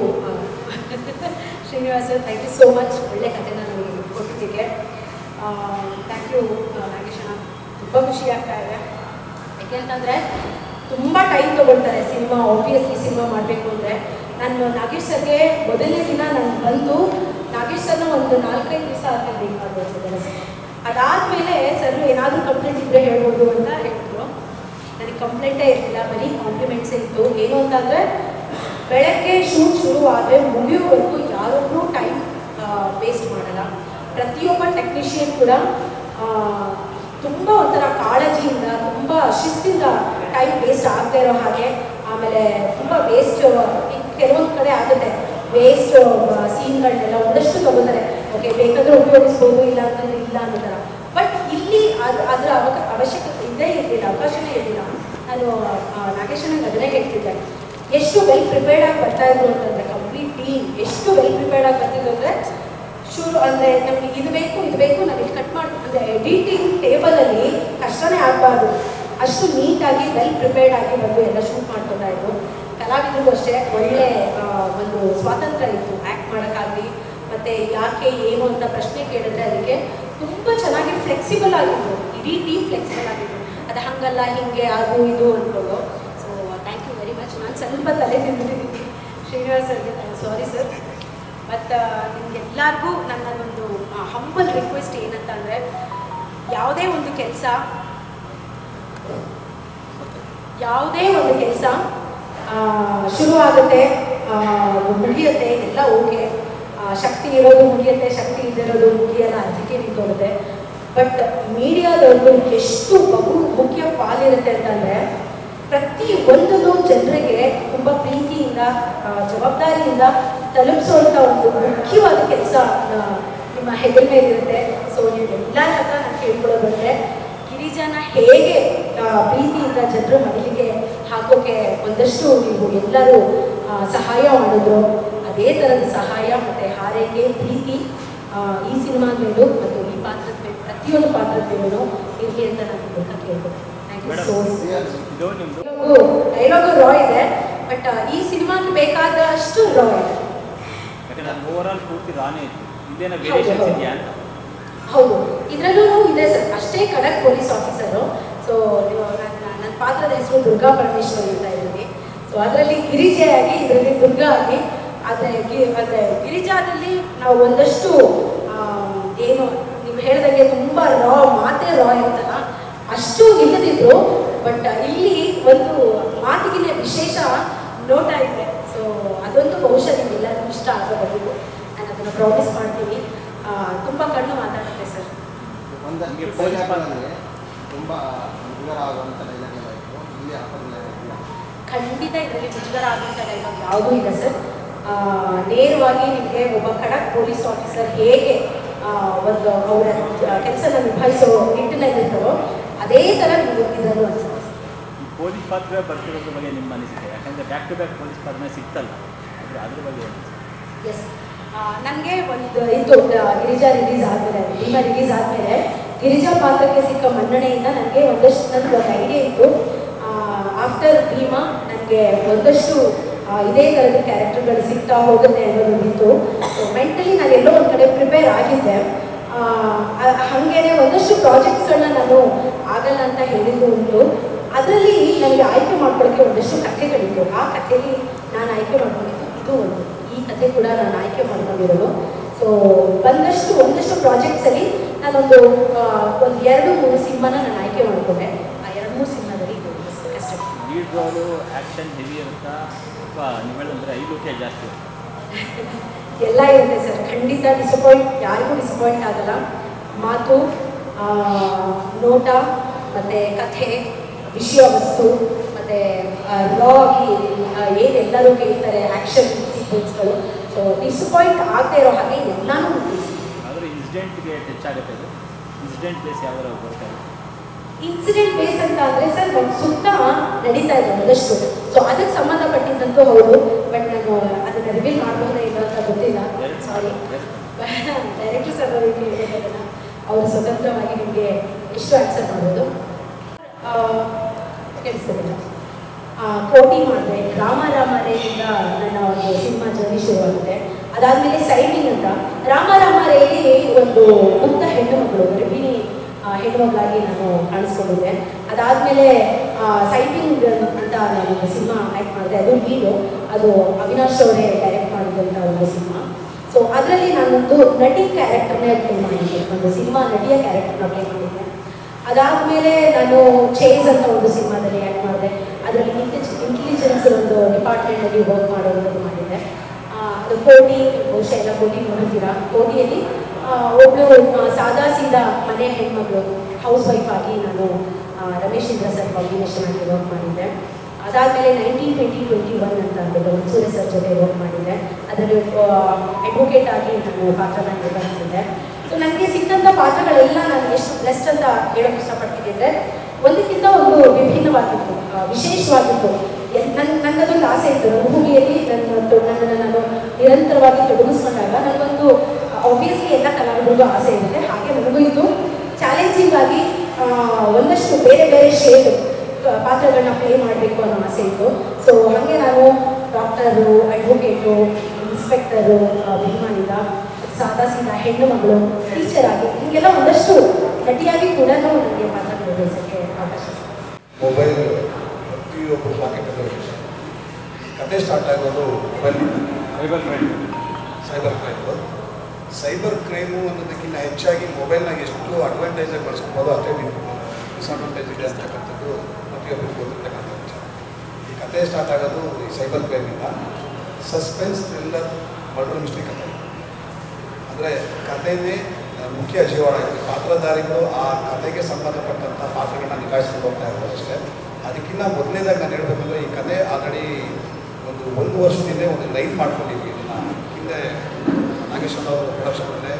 [SPEAKER 4] Srinivas sir thank you so much ಒಳ್ಳೆ ಕಥೆನ ನನಗೆ ಕೊಟ್ಟಿದ್ದಕ್ಕೆ ಥ್ಯಾಂಕ್ ಯು ನಾಗೇಶಣ್ಣ ತುಂಬ ಖುಷಿ ಆಗ್ತಾ ಇದೆ ಯಾಕೆ ಅಂತಂದರೆ ತುಂಬ ಟೈಮ್ ತೊಗೊಳ್ತಾರೆ ಸಿನಿಮಾ ಆಬ್ವಿಯಸ್ಲಿ ಸಿನಿಮಾ ಮಾಡಬೇಕು ಅಂದರೆ ನಾನು ನಾಗೇಶ್ ಸರ್ಗೆ ಮೊದಲನೇ ದಿನ ನಾನು ಬಂದು ನಾಗೇಶ್ ಸರ್ನ ಒಂದು ನಾಲ್ಕೈದು ದಿವಸ ಆದ್ಮೇಲೆ ಬೇಕು ಮಾಡ್ಬೋದಿದ್ದಾರೆ ಅದಾದಮೇಲೆ ಸರ್ ಏನಾದರೂ ಕಂಪ್ಲೇಂಟ್ ಇದ್ದರೆ ಹೇಳ್ಬೋದು ಅಂತ ಹೇಳಿದ್ರು ನನಗೆ ಕಂಪ್ಲೇಂಟೇ ಇರಲಿಲ್ಲ ಬರೀ ಕಾಂಪ್ಲಿಮೆಂಟ್ಸೇ ಇತ್ತು ಏನು ಅಂತಂದರೆ ಬೆಳಗ್ಗೆ ಶೂಟ್ ಶುರು ಆದರೆ ಮುಗಿಯೋವರೆಗೂ ಯಾರೊಬ್ಬರೂ ಟೈಮ್ ವೇಸ್ಟ್ ಮಾಡಲ್ಲ ಪ್ರತಿಯೊಬ್ಬ ಟೆಕ್ನಿಷಿಯನ್ ಕೂಡ ತುಂಬ ಒಂಥರ ಕಾಳಜಿಯಿಂದ ತುಂಬ ಶಿಸ್ತಿಂದ ಟೈಮ್ ವೇಸ್ಟ್ ಆಗದೆ ಇರೋ ಹಾಗೆ ಆಮೇಲೆ ತುಂಬ ವೇಸ್ಟ್ ಕೆಲವೊಂದು ಕಡೆ ಆಗುತ್ತೆ ವೇಸ್ಟ್ ಸೀನ್ಗಳನ್ನೆಲ್ಲ ಒಂದಷ್ಟು ತಗೋತಾರೆ ಓಕೆ ಬೇಕಾದ್ರೆ ಉಪಯೋಗಿಸ್ಬೋದು ಇಲ್ಲ ಅಂತಂದ್ರೆ ಇಲ್ಲ ಅನ್ನೋ ಥರ ಬಟ್ ಇಲ್ಲಿ ಅದು ಅದರ ಅವಕ ಅವಶ್ಯಕತೆ ಇದ್ದೇ ಇರಲಿಲ್ಲ ಅವಕಾಶನೇ ಇರಲಿಲ್ಲ ನಾನು ಆ, ನಾಗೇಶನಿಗೆ ಅದನ್ನೇ ಹೇಳ್ತಿದ್ದೆ ಎಷ್ಟು ವೆಲ್ ಪ್ರಿಪೇರ್ಡ್ ಆಗಿ ಬರ್ತಾ ಇದ್ರು ಅಂತಂದ್ರೆ ಕಂಪ್ಲೀಟ್ ಟೀಮ್ ಎಷ್ಟು ವೆಲ್ ಪ್ರಿಪೇರ್ಡ್ ಆಗಿ ಬರ್ತಿದ್ರು ಅಂದರೆ ಶುರು ಅಂದರೆ ನಮಗೆ ಇದು ಬೇಕು ಇದು ಬೇಕು ನಾವು ಇಲ್ಲಿ ಕಟ್ ಮಾಡಿ ಅಂದರೆ ಎಡಿಟಿಂಗ್ ಟೇಬಲಲ್ಲಿ ಕಷ್ಟನೇ ಆಗಬಾರ್ದು ಅಷ್ಟು ನೀಟಾಗಿ ವೆಲ್ ಪ್ರಿಪೇರ್ಡ್ ಆಗಿ ಬಂದು ಎಲ್ಲ ಶೂಟ್ ಮಾಡ್ಕೊತಾ ಇದ್ರು ಕಲಾವಿದರಿಗೂ ಅಷ್ಟೇ ಒಳ್ಳೆ ಆ, ಒಂದು ಸ್ವಾತಂತ್ರ್ಯ ಇತ್ತು ಆ್ಯಕ್ಟ್ ಮಾಡೋಕ್ಕಾಗಲಿ ಮತ್ತು ಯಾಕೆ ಏನು ಅಂತ ಪ್ರಶ್ನೆ ಕೇಳಿದ್ರೆ ಅದಕ್ಕೆ ತುಂಬ ಚೆನ್ನಾಗಿ ಫ್ಲೆಕ್ಸಿಬಲ್ ಆಗಿತ್ತು ಇಡೀ ಟೀಮ್ ಫ್ಲೆಕ್ಸಿಬಲ್ ಆಗಿತ್ತು ಅದು ಹಂಗಲ್ಲ ಹಿಂಗೆ ಅದು ಇದು ಅಂದ್ಕೊಂಡು so thank you very much ನಾನು ಸ್ವಲ್ಪ ತಲೆ ತಿಂದಿದ್ದೀನಿ ಶ್ರೀನಿವಾಸ್ ಸರ್ಗೆ ಸಾರಿ ಸರ್ ಮತ್ತು ನಿಮ್ಗೆಲ್ಲರಿಗೂ ನನ್ನ ಒಂದು ಹಂಬಲ್ ರಿಕ್ವೆಸ್ಟ್ ಏನಂತ ಅಂದರೆ ಯಾವುದೇ ಒಂದು ಕೆಲಸ ಯಾವುದೇ ಒಂದು ಕೆಲಸ ಶುರು ಆಗುತ್ತೆ ಆ, ಮುಗಿಯುತ್ತೆ ಎಲ್ಲ ಓಕೆ ಶಕ್ತಿ ಇರೋದು ಮುಗಿಯುತ್ತೆ ಶಕ್ತಿ ಇದ್ದಿರೋದು ಮುಗಿಯಲ್ಲ ಅದಕ್ಕೆ ನಿಂತೋಗುತ್ತೆ ಬಟ್ ಮೀಡಿಯಾದವ್ರದ್ದು ಎಷ್ಟು ಬಹು ಮುಖ್ಯ ಪಾಲಿರುತ್ತೆ ಅಂತಂದರೆ ಪ್ರತಿ ಒಂದನ್ನು ಜನರಿಗೆ ತುಂಬ ಪ್ರೀತಿಯಿಂದ ಆ, ಜವಾಬ್ದಾರಿಯಿಂದ ತಲುಪಿಸುವಂಥ ಒಂದು ಮುಖ್ಯವಾದ ಕೆಲಸ ನಿಮ್ಮ ಹೆಗಲ ಮೇಲಿರುತ್ತೆ ಸೊ ನೀವು ಎಲ್ಲರ ಹತ್ರ ನಾನು ಕೇಳ್ಕೊಳ್ಳೋದಂದ್ರೆ ಗಿರಿಜನ ಹೇಗೆ ಆ, ಪ್ರೀತಿಯಿಂದ ಜನರು ಮನೆಗೆ ಹಾಕೋಕೆ ಒಂದಷ್ಟು ನೀವು ಎಲ್ಲರೂ ಆ, ಸಹಾಯ ಮಾಡಿದ್ರು ಅದೇ ಥರದ ಸಹಾಯ ಮತ್ತು ಹಾರೈಕೆ ಪ್ರೀತಿ ಆ, ಈ ಸಿನಿಮಾ ಮೇಲೂ ಮತ್ತು ಈ ಪಾತ್ರದ ಮೇಲೆ ಪ್ರತಿಯೊಂದು ಪಾತ್ರದ ಮೇಲೂ ಇರಲಿ ಅಂತ ನಾನು ಮೂಲಕ ಕೇಳ್ಕೊತೀನಿ ಥ್ಯಾಂಕ್ ಯು ಸೋ ಮಚ್
[SPEAKER 3] ಇದು ನಿಮ್ದು
[SPEAKER 4] ಡೈಲಾಗು ರಾ ಇದೆ ಬಟ್ ಈ ಸಿನಿಮಾಗೆ ಬೇಕಾದಷ್ಟು ರಾ ಇದೆ
[SPEAKER 3] ಯಾಕಂದ್ರೆ ನಾನು ಓವರ್ ಆಲ್ ಪೂರ್ತಿ ರಾನೇ ಇತ್ತು ಇಲ್ಲೇನೋ ವೇರಿಯೇಷನ್ಸ್ ಇದೆಯಾ ಅಂತ
[SPEAKER 4] ಹೌದು ಇದರಲ್ಲೂ ಇದೆ ಸರ್ ಅಷ್ಟೇ ಕಡಕ್ ಪೊಲೀಸ್ ಆಫೀಸರು ಸೊ ನನ್ನ ನನ್ನ ಪಾತ್ರದ ಹೆಸರು ದುರ್ಗಾ ಪರಮೇಶ್ವರಿ ಅಂತ ಇದ್ದೀನಿ ಸೊ ಅದರಲ್ಲಿ ಗಿರಿಜೆಯಾಗಿ ಇದರಲ್ಲಿ ದುರ್ಗಾ ಆಗಿ ಆದರೆ ಗಿ ಅಂದರೆ ಗಿರಿಜಾದಲ್ಲಿ ನಾವು ಒಂದಷ್ಟು ಆ, ಏನು ನೀವು ಹೇಳ್ದಂಗೆ ತುಂಬ ರಾ ಮಾತೇ ರಾ ಇರ್ತಲ್ಲ ಅಷ್ಟು ಇಲ್ಲದಿದ್ರು ಬಟ್ ಇಲ್ಲಿ ಒಂದು ಮಾತಿಗಿನ ವಿಶೇಷ ನೋಟ ಇದೆ ಸೊ ಅದೊಂದು ಬಹುಶಃ ನಿಮ್ಗೆಲ್ಲರಿಗೂ ಇಷ್ಟ ಆಗಬಹುದು ನಾನು ಅದನ್ನು ಪ್ರಾಮಿಸ್ ಮಾಡ್ತೀನಿ ತುಂಬ ಕಣ್ಣು ಮಾತಾಡುತ್ತೆ ಸರ್
[SPEAKER 5] ಒಂದು
[SPEAKER 3] ನಿಮ್ಗೆ
[SPEAKER 5] ಡೈಲಾಗ್ಗಳಲ್ಲಿ ತುಂಬ ಮುಜುಗರ ಆಗುವಂಥ ಡೈಲಾಗ್ಗಳಾಯಿತು ಇಲ್ಲಿ ಆಫರ್ಗಳ ಇಲ್ಲ
[SPEAKER 4] ಖಂಡಿತ ಇದರಲ್ಲಿ ಮುಜುಗರ ಆಗುವಂಥ ಡೈಲಾಗ್ ಯಾವುದೂ ಇಲ್ಲ ಸರ್ ಆ, ನೇರವಾಗಿ ನಿಮಗೆ ಒಬ್ಬ ಖಡಕ್ ಪೊಲೀಸ್ ಆಫೀಸರ್ ಹೇಗೆ ಆ, ಒಂದು ಅವರ ಕೆಲಸನ ನಿಭಾಯಿಸೋ ನಿಟ್ಟಿನಲ್ಲಿರ್ತಾರೋ ಅದೇ ಥರ ನಿಮಗೆ ಇದರಲ್ಲೂ ಅನಿಸುತ್ತೆ
[SPEAKER 3] ಈ ಪೊಲೀಸ್ ಪಾತ್ರ ಬರ್ತಿರೋದ್ರ ಬಗ್ಗೆ ನಿಮ್ಮ ಅನಿಸಿಕೆ ಯಾಕಂದ್ರೆ ಬ್ಯಾಕ್ ಟು ಬ್ಯಾಕ್ ಪೊಲೀಸ್ ಪಾತ್ರ ಸಿಗ್ತಲ್ಲ ಅದ್ರ ಅದ್ರ ಬಗ್ಗೆ ಏನು ಅನ್ಸುತ್ತೆ?
[SPEAKER 4] ಎಸ್ ನನಗೆ ಒಂದು ಇತ್ತು ಆ, ಗಿರಿಜಾ ರಿಲೀಸ್ ಆದಮೇಲೆ ಭೀಮಾ ರಿಲೀಸ್ ಆದಮೇಲೆ ಗಿರಿಜಾ ಪಾತ್ರಕ್ಕೆ ಸಿಕ್ಕ ಮನ್ನಣೆಯಿಂದ ನನಗೆ ಒಂದಷ್ಟು ನನಗೆ ಒಂದು ಐಡಿಯಾ ಇತ್ತು ಆಫ್ಟರ್ ಭೀಮಾ ನನಗೆ ಒಂದಷ್ಟು ಆ, ಇದೇ ಥರದ ಕ್ಯಾರೆಕ್ಟರ್ಗಳು ಸಿಗ್ತಾ ಹೋಗುತ್ತೆ ಅನ್ನೋದು ಇತ್ತು ಸೊ ಮೆಂಟಲಿ ನಾನು ಎಲ್ಲೋ ಒಂದು ಕಡೆ ಪ್ರಿಪೇರ್ ಆಗಿದ್ದೆ ಆ, ಆ- ಹಾಗೇನೆ ಒಂದಷ್ಟು ಪ್ರಾಜೆಕ್ಟ್ಸ್ಗಳನ್ನ ನಾನು ಆಗಲ್ಲ ಅಂತ ಹೇಳಿದ್ದು ಉಂಟು ಅದರಲ್ಲಿ ನನಗೆ ಆಯ್ಕೆ ಮಾಡ್ಕೊಳ್ಳೋಕ್ಕೆ ಒಂದಷ್ಟು ಕಥೆಗಳಿತ್ತು ಆ ಕಥೆಯಲ್ಲಿ ನಾನು ಆಯ್ಕೆ ಮಾಡ್ಕೊಂಡಿದ್ದು ಇದು ಒಂದು ಈ ಕಥೆ ಕೂಡ ನಾನು ಆಯ್ಕೆ ಮಾಡ್ಕೊಂಡಿರೋದು ಸೊ ಬಂದಷ್ಟು ಒಂದಷ್ಟು ಪ್ರಾಜೆಕ್ಟ್ಸಲ್ಲಿ ನಾನೊಂದು ಆ, ಒಂದು ಎರಡು ಮೂರು ಸಿನಿಮಾನ ನಾನು ಆಯ್ಕೆ ಮಾಡ್ಕೊಂಡೆ ಆ ಎರಡು ಮೂರು ಸಿನಿಮಾದಲ್ಲಿ ಇದು ಅಷ್ಟೇ
[SPEAKER 3] ಲೀಡ್ ರೋಲು ಆ್ಯಕ್ಷನ್ ಹೆವಿ ಅಂತ ಅಥವಾ ನೀವು ಹೇಳಿದ್ರೆ ಐದು ಲೋಕೆ ಜಾಸ್ತಿ
[SPEAKER 4] ಎಲ್ಲ ಇರುತ್ತೆ ಸರ್ ಖಂಡಿತ ಡಿಸಪಾಯಿಂಟ್ ಯಾರಿಗೂ ಡಿಸಪಾಯಿಂಟ್ ಆಗಲ್ಲ ಮಾತು ಆ, ನೋಟ ಮತ್ತು ಕಥೆ ವಿಷಯ ವಸ್ತು ಮತ್ತು ರಾ ಆಗಿ ಏನು ಎಲ್ಲರೂ ಕೇಳ್ತಾರೆ ಆ್ಯಕ್ಷನ್ ಸೀಕ್ವೆನ್ಸ್ಗಳು ಸೊ ಡಿಸಪಾಯಿಂಟ್ ಆಗದೆ ಇರೋ ಹಾಗೆ ಎಲ್ಲನೂ ಮುಗಿಸಿ
[SPEAKER 3] ಆದರೆ ಇನ್ಸಿಡೆಂಟ್ಗೆ ಟಚ್ ಆಗುತ್ತೆ ಅದು ಇನ್ಸಿಡೆಂಟ್ ಪ್ಲೇಸ್ ಯಾವ್ದಾರು ಬರ್ತಾ ಇದೆ
[SPEAKER 4] ಇನ್ಸಿಡೆಂಟ್ ಬೇಸ್ ಅಂತ ಅಂದರೆ ಸರ್ ನಮ್ಮ ಸುತ್ತ ನಡೀತಾ ಇದೆ ಒಂದಷ್ಟು ಸೊ ಅದಕ್ಕೆ ಸಂಬಂಧಪಟ್ಟಿದ್ದಂತೂ ಹೌದು ಬಟ್ ನಾನು ಅದನ್ನು ರಿವೀಲ್ ಮಾಡಬಹುದೇ ಇಲ್ಲ ಅಂತ ಗೊತ್ತಿಲ್ಲ ಸಾರಿ ಡೈರೆಕ್ಟರ್ ಸರ್ ಅವರಿಗೆ ಹೇಳಿದಾಗ ಅವರು ಸ್ವತಂತ್ರವಾಗಿ ನಿಮಗೆ ಎಷ್ಟು ಆನ್ಸರ್ ಮಾಡೋದು ಕೇಳಿಸ್ತಿಲ್ಲ ಕೋಟಿ ಮಾಡಿದೆ ರಾಮ ರಾಮ ರೇಯಿಂದ ನನ್ನ ಒಂದು ಸಿನಿಮಾ ಜರ್ನಿ ಶುರುವಾಗುತ್ತೆ ಅದಾದಮೇಲೆ ಸೈಡಿಂಗ್ ಅಂತ ರಾಮ ರಾಮ ರೇಲಿ ಒಂದು ಮುಕ್ತ ಹೆಣ್ಣು ಮಗಳು ಗರ್ಭಿಣಿ ಆ, ಹೆಣ್ಣುಮಗಳಾಗಿ ನಾನು ಕಾಣಿಸ್ಕೊಂಡಿದ್ದೆ ಅದಾದಮೇಲೆ ಸೈಟಿಂಗ್ ಅಂತ ನಾನು ಸಿನಿಮಾ ಆ್ಯಕ್ಟ್ ಮಾಡಿದೆ ಅದು ಲೀಡು ಅದು ಅವಿನಾಶ್ ಅವರೇ ಡೈರೆಕ್ಟ್ ಮಾಡಿದಂಥ ಒಂದು ಸಿನಿಮಾ ಸೊ ಅದರಲ್ಲಿ ನಾನೊಂದು ನಟಿ ಕ್ಯಾರೆಕ್ಟರ್ನೇ ಪ್ಲೇ ಮಾಡಿದ್ದೆ ಒಂದು ಸಿನಿಮಾ ನಟಿಯ ಕ್ಯಾರೆಕ್ಟರ್ನ ಪ್ಲೇ ಮಾಡಿದ್ದೆ ಅದಾದಮೇಲೆ ನಾನು ಚೇಸ್ ಅಂತ ಒಂದು ಸಿನಿಮಾದಲ್ಲಿ ಆ್ಯಕ್ಟ್ ಮಾಡಿದೆ ಅದರಲ್ಲಿ ಇಂಟೆಲಿಜೆನ್ಸ್ ಒಂದು ಡಿಪಾರ್ಟ್ಮೆಂಟಲ್ಲಿ ವರ್ಕ್ ಮಾಡೋದು ಮಾಡಿದ್ದೆ ಆ, ಅದು ಕೋಟಿ ಬಹುಶಃ ಎಲ್ಲ ಕೋಟಿ ನೋಡಿದ್ದೀರಾ ಕೋಟಿಯಲ್ಲಿ ಆ, ಒಬ್ಳು ಆ, ಸಾದಾ ಸೀದಾ ಮನೆ ಹೆಣ್ಮಗಳು ಹೌಸ್ ವೈಫ್ ಆಗಿ ನಾನು ಆ, ರಮೇಶ್ ಇಂದ್ರ ಸರ್ ಕಾಂಬಿನೇಷನ್ ಆಗಿ ವರ್ಕ್ ಮಾಡಿದ್ದೆ ಅದಾದಮೇಲೆ ನೈನ್ಟೀನ್ ಟ್ವೆಂಟಿ ಟ್ವೆಂಟಿ ಒನ್ ಅಂತ ಅಂದ್ಬಿಟ್ಟು ಮನ್ಸೂರೆ ಸರ್ ಜೊತೆ ವರ್ಕ್ ಮಾಡಿದ್ದೆ ಅದರಲ್ಲಿ ಅಡ್ವೊಕೇಟ್ ಆಗಿ ನಾನು ಪಾತ್ರನ ನಿರ್ವಹಿಸಿದ್ದೆ ಸೊ ನನಗೆ ಸಿಕ್ಕಂಥ ಪಾತ್ರಗಳೆಲ್ಲ ನಾನು ಎಷ್ಟು ಬ್ಲೆಸ್ಟ್ ಅಂತ ಹೇಳೋಕೆ ಇಷ್ಟಪಡ್ತೀನಿ ಅಂದರೆ ಒಂದಕ್ಕಿಂತ ಒಂದು ವಿಭಿನ್ನವಾಗಿತ್ತು ಆ, ವಿಶೇಷವಾಗಿತ್ತು ಎಲ್- ನನ್ ನನಗದೊಂದು ಆಸೆ ಇತ್ತು ನನ್ನ ಭೂಮಿಯಲ್ಲಿ ನನ್ನ ನನ್ನನ್ನು ನಾನು ನಿರಂತರವಾಗಿ ತೊಡಗಿಸ್ಕೊಂಡಾಗ ನನಗೊಂದು ಆಬ್ವಿಯಸ್ಲಿ ಎಲ್ಲ ಕಲಾವಿದರಿಗೂ ಆಸೆ ಇರುತ್ತೆ ಹಾಗೆ ನನಗೂ ಇದು ಚಾಲೆಂಜಿಂಗ್ ಆಗಿ ಆ, ಒಂದಷ್ಟು ಬೇರೆ ಬೇರೆ ಶೇಡ್ ಪಾತ್ರಗಳನ್ನ ಪ್ಲೇ ಮಾಡಬೇಕು ಅನ್ನೋ ಆಸೆ ಇತ್ತು ಸೊ ಹಾಗೆ ನಾನು ಡಾಕ್ಟರು ಅಡ್ವೊಕೇಟು ಇನ್ಸ್ಪೆಕ್ಟರು ಅಭಿಮಾನಿಗ ಸಾದಾ ಸೀದಾ ಹೆಣ್ಣು ಮಗಳು ಟೀಚರ್ ಆಗಿ ಹೀಗೆಲ್ಲ ಒಂದಷ್ಟು ನಟಿಯಾಗಿ ಕೂಡ ನನಗೆ ಪಾತ್ರ ನಿರ್ವಹಿಸೋಕ್ಕೆ ಅವಕಾಶ ಸಿಕ್ಕಿದೆ.
[SPEAKER 1] ಮೊಬೈಲ್ ಪ್ರತಿಯೊಬ್ಬರು ಪಾಕೆಟಲ್ಲೂ ಇದೆ ಕತೆ ಸ್ಟಾರ್ಟ್ ಆಗೋದು mobile
[SPEAKER 3] cyber crime
[SPEAKER 1] cyber crime cyber crime ಅನ್ನೋದಕ್ಕಿಂತ ಹೆಚ್ಚಾಗಿ ಮೊಬೈಲ್ನಾಗ ಎಷ್ಟು ಅಡ್ವಾಂಟೇಜಾಗಿ ಬಳಸ್ಕೊಬೋದು ಅಷ್ಟೇ ಡಿಸ್ಅಡ್ವಾಂಟೇಜ್ ಇದೆ ಅಂತಕ್ಕಂಥದ್ದು ಪ್ರತಿಯೊಬ್ಬರಿಗೂ ಗೊತ್ತಿರ್ತಕ್ಕಂಥ ವಿಚಾರ ಈ ಕತೆ ಸ್ಟಾರ್ಟ್ ಆಗೋದು ಈ ಸೈಬರ್ ಕ್ರೈಮಿಂದ ಸಸ್ಪೆನ್ಸ್ ಥ್ರಿಲ್ಲರ್ ಮರ್ಡರ್ ಮಿಸ್ಟ್ರಿ ಕತೆ ಅಂದರೆ ಕಥೆನೇ ಆ, ಮುಖ್ಯ ಜೀವಾಳ ಇದೆ ಪಾತ್ರಧಾರಿಗಳು ಆ ಕಥೆಗೆ ಸಂಬಂಧಪಟ್ಟಂಥ ಪಾತ್ರಗಳನ್ನ ನಿಭಾಯಿಸ್ಕೊಂಡು ಹೋಗ್ತಾ ಇರ್ಬೋದು ಅಷ್ಟೇ ಅದಕ್ಕಿಂತ ಮೊದಲನೇದಾಗಿ ನಾನು ಹೇಳ್ಬೇಕಂದ್ರೆ ಈ ಕತೆ ಆಲ್ರೆಡಿ ಒಂದು ಒಂದು ವರ್ಷದ ಹಿಂದೆ ಒಂದು ಲೈನ್ ಮಾಡ್ಕೊಂಡಿದ್ವಿ ಇದನ್ನು ಹಿಂದೆ ನಾಗೇಶ್ವರ ಅವರು ಪ್ರೊಡಕ್ಷನಲ್ಲೇ